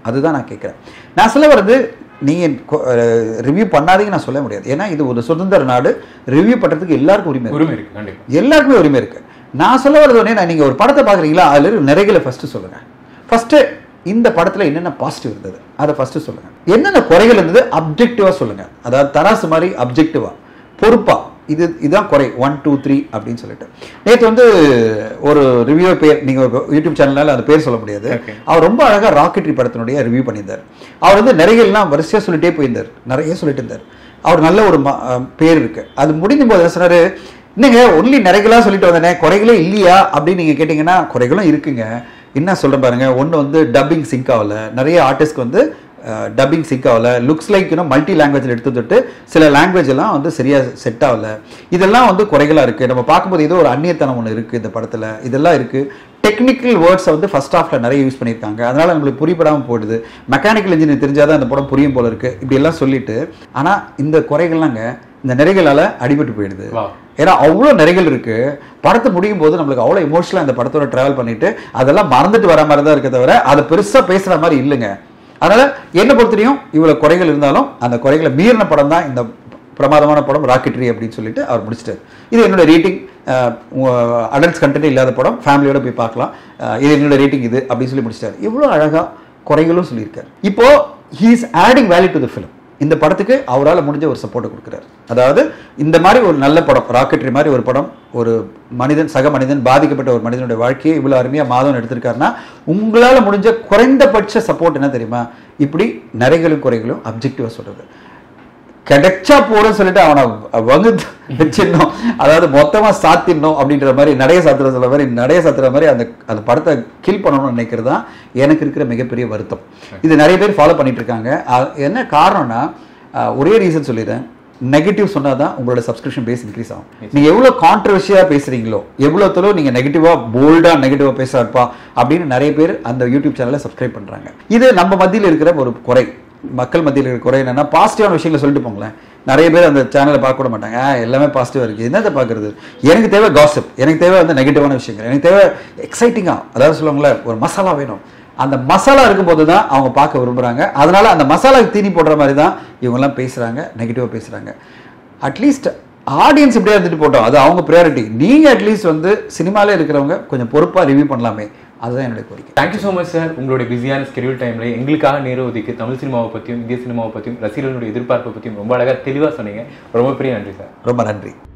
Speaker 2: அதுதான் நான் கேட்குறேன் நான் சொல்ல வர்றது நீங்கள் ரிவ்யூ பண்ணாதீங்க நான் சொல்ல முடியாது ஏன்னா இது ஒரு சுதந்திர நாடு ரிவ்யூ பண்ணுறதுக்கு எல்லாருக்கும் உரிமை இருக்கு.
Speaker 3: உரிமை இருக்கு கண்டிப்பா
Speaker 2: எல்லாருக்குமே உரிமை இருக்கு நான் சொல்ல வர்றது ஒண்ணே நான் நீங்கள் ஒரு படத்தை பார்க்குறீங்களா அதில் இருக்கிற நிறைகளை ஃபஸ்ட்டு சொல்லுங்கள் ஃபஸ்ட்டு இந்த படத்தில் என்னென்ன பாசிட்டிவ் இருந்தது அதை ஃபஸ்ட்டு சொல்லுங்கள் என்னென்ன குறைகள் இருந்தது அப்ஜெக்டிவாக சொல்லுங்கள் அதாவது தராசு மாதிரி அப்ஜெக்டிவாக பொறுப்பா இது இதுதான் குறை ஒன் டூ த்ரீ அப்படின்னு சொல்லிட்டு நேற்று வந்து ஒரு ரிவ்யூ பேர் நீங்கள் யூடியூப் சேனல்னால அந்த பேர் சொல்ல முடியாது
Speaker 3: Okay.
Speaker 2: அவர் ரொம்ப அழகாக ராக்கெட்ரி படத்தினுடைய ரிவ்யூ பண்ணியிருந்தார் அவர் வந்து நிறைகள்லாம் வரிசையாக சொல்லிட்டே போயிருந்தார் நிறைய சொல்லிட்டு இருந்தார் அவர் நல்ல ஒரு ம- அஹ் பேர் இருக்கு அது முடியும் போது என்ன சொன்னாரு என்னங்க ஒன்லி நிறைகளா சொல்லிட்டு வந்தேனே குறைகளே இல்லையா அப்படின்னு நீங்க கேட்டிங்கன்னா குறைகளும் இருக்குங்க என்ன சொல்றேன் பாருங்க ஒன்று வந்து டப்பிங் சிங்க் ஆகல நிறைய ஆர்டிஸ்ட்க்கு வந்து டப்பிங் சிங்க் ஆகல லுக்ஸ் லைக் இன்னும் மல்டி லாங்குவேஜில் எடுத்து தொட்டு சில லாங்குவேஜ் எல்லாம் வந்து சரியா செட் ஆகல இதெல்லாம் வந்து குறைகளா இருக்கு நம்ம பார்க்கும்போது ஏதோ ஒரு அந்நியத்தனம் ஒன்று இருக்கு இந்த படத்துல இதெல்லாம் இருக்கு டெக்னிக்கல் வேர்ட்ஸை வந்து ஃபர்ஸ்ட் ஹாஃப்ல நிறைய யூஸ் பண்ணியிருக்காங்க அதனால நம்மளுக்கு புரிப்படாமல் போயிடுது மெக்கானிக்கல் இன்ஜினியர் தெரிஞ்சாதான் அந்த படம் புரியும் போல இருக்கு இப்படி எல்லாம் சொல்லிட்டு ஆனா இந்த குறைகள்லாங்க இந்த நிறைகளால அடிபட்டு போயிடுது
Speaker 3: Wow.
Speaker 2: ஏன்னா அவ்வளோ நிறைகள் இருக்கு படத்தை முடியும் போது நம்மளுக்கு அவ்வளோ எமோஷனலாக அந்த படத்தோட டிராவல் பண்ணிட்டு அதெல்லாம் மறந்துட்டு வர மாதிரி தான் இருக்க தவிர அதை பெருசா பேசுற மாதிரி இல்லைங்க அதனால என்ன பொறுத்தவரையும் இவ்வளவு குறைகள் இருந்தாலும் அந்த குறைகளை மீறின படம் தான் இந்த பிரமாதமான படம் ராக்கெட்ரி அப்படின்னு சொல்லிட்டு அவர் முடிச்சிட்டார் இது என்னோட ரேட்டிங் அடல்ட்ஸ் கண்டென்ட் இல்லாத படம் ஃபேமிலியோட போய் பார்க்கலாம் அஹ் இது என்னோட ரேட்டிங் இது அப்படின்னு சொல்லி முடிச்சிட்டார் இவ்வளோ அழகா குறைகளும் சொல்லியிருக்காரு இப்போ he is adding value to the film இந்த படத்துக்கு அவரால் முடிஞ்ச ஒரு சப்போர்ட்டை கொடுக்குறாரு அதாவது இந்த மாதிரி ஒரு நல்ல படம் ராக்கெட்ரி மாதிரி ஒரு படம் ஒரு மனிதன் சக மனிதன் பாதிக்கப்பட்ட ஒரு மனிதனுடைய வாழ்க்கையை இவ்வளோ அருமையாக மாதவன் எடுத்திருக்காருன்னா உங்களால் முடிஞ்ச குறைந்தபட்ச சப்போர்ட் என்ன தெரியுமா இப்படி நிறைகளும் குறைகளும் அப்ஜெக்டிவாக சொல்றது கிடைச்சா போறேன்னு சொல்லிட்டு அவனை வங்கு வச்சிடணும் அதாவது மொத்தமா சாத்திடணும் அப்படின்ற மாதிரி நடைய சாத்துற சொல்ல மாதிரி நடைய சாத்துற மாதிரி அந்த அந்த படத்தை கில் பண்ணணும்னு நினைக்கிறது தான் எனக்கு இருக்கிற மிகப்பெரிய வருத்தம் இது நிறைய பேர் ஃபாலோ பண்ணிட்டு இருக்காங்க அ- என்ன காரணம்னா அஹ், ஒரே ரீசன் சொல்லிடுறேன் நெகட்டிவ் சொன்னா தான் உங்களோட சப்ஸ்கிரிப்ஷன் பேஸ் இன்க்ரீஸ் ஆகும் நீங்க எவ்வளவு கான்ட்ரவர்ஷியா பேசுறீங்களோ எவ்வளவு நீங்க நெகட்டிவா போல்டா நெகட்டிவா பேசுறாருப்பா அப்படின்னு நிறைய பேர் அந்த யூடியூப் சேனலை சப்ஸ்கிரைப் பண்றாங்க இது நம்ம மத்தியில் இருக்கிற ஒரு குறை மக்கள் மத்தியில் இருக்கிற குறை என்னன்னா பாசிட்டிவான விஷயங்களை சொல்லிட்டு போங்களேன் நிறைய பேர் அந்த சேனலை பார்க்க கூட மாட்டாங்க "ஆ, எல்லாமே பாசிட்டிவாக இருக்குது என்னத்தை பார்க்குறது எனக்கு தேவை காசிப் எனக்கு தேவை வந்து நெகட்டிவான விஷயங்கள் எனக்கு தேவை எக்ஸைட்டிங்காக அதாவது சொல்லுவாங்களே ஒரு மசாலா வேணும் அந்த மசாலா இருக்கும்போது தான் அவங்க பார்க்க விரும்புகிறாங்க அதனால அந்த மசாலாக்கு தீனி போடுற மாதிரி தான் இவங்கெல்லாம் பேசுகிறாங்க நெகட்டிவாக பேசுகிறாங்க அட்லீஸ்ட் ஆடியன்ஸ் இப்படியே இருந்துட்டு போட்டோம் அது அவங்க ப்ரையாரிட்டி நீங்கள் அட்லீஸ்ட் வந்து சினிமாலே இருக்கிறவங்க கொஞ்சம் பொறுப்பாக ரிவ்யூ பண்ணலாமே அதுதான் என்னுடைய கோரிக்கை
Speaker 3: தேங்க்யூ ஸோ மச் சார் உங்களுடைய பிஸியான ஸ்கெடியூல் டைம்ல எங்களுக்காக நேரம் ஒதுக்கி தமிழ் சினிமாவை பற்றியும் இந்திய சினிமாவை பற்றியும் ரசிகர்களுடைய எதிர்பார்ப்பை பற்றியும் ரொம்ப அழகாக தெளிவாக சொன்னீங்க ரொம்ப பெரிய நன்றி சார்
Speaker 2: ரொம்ப நன்றி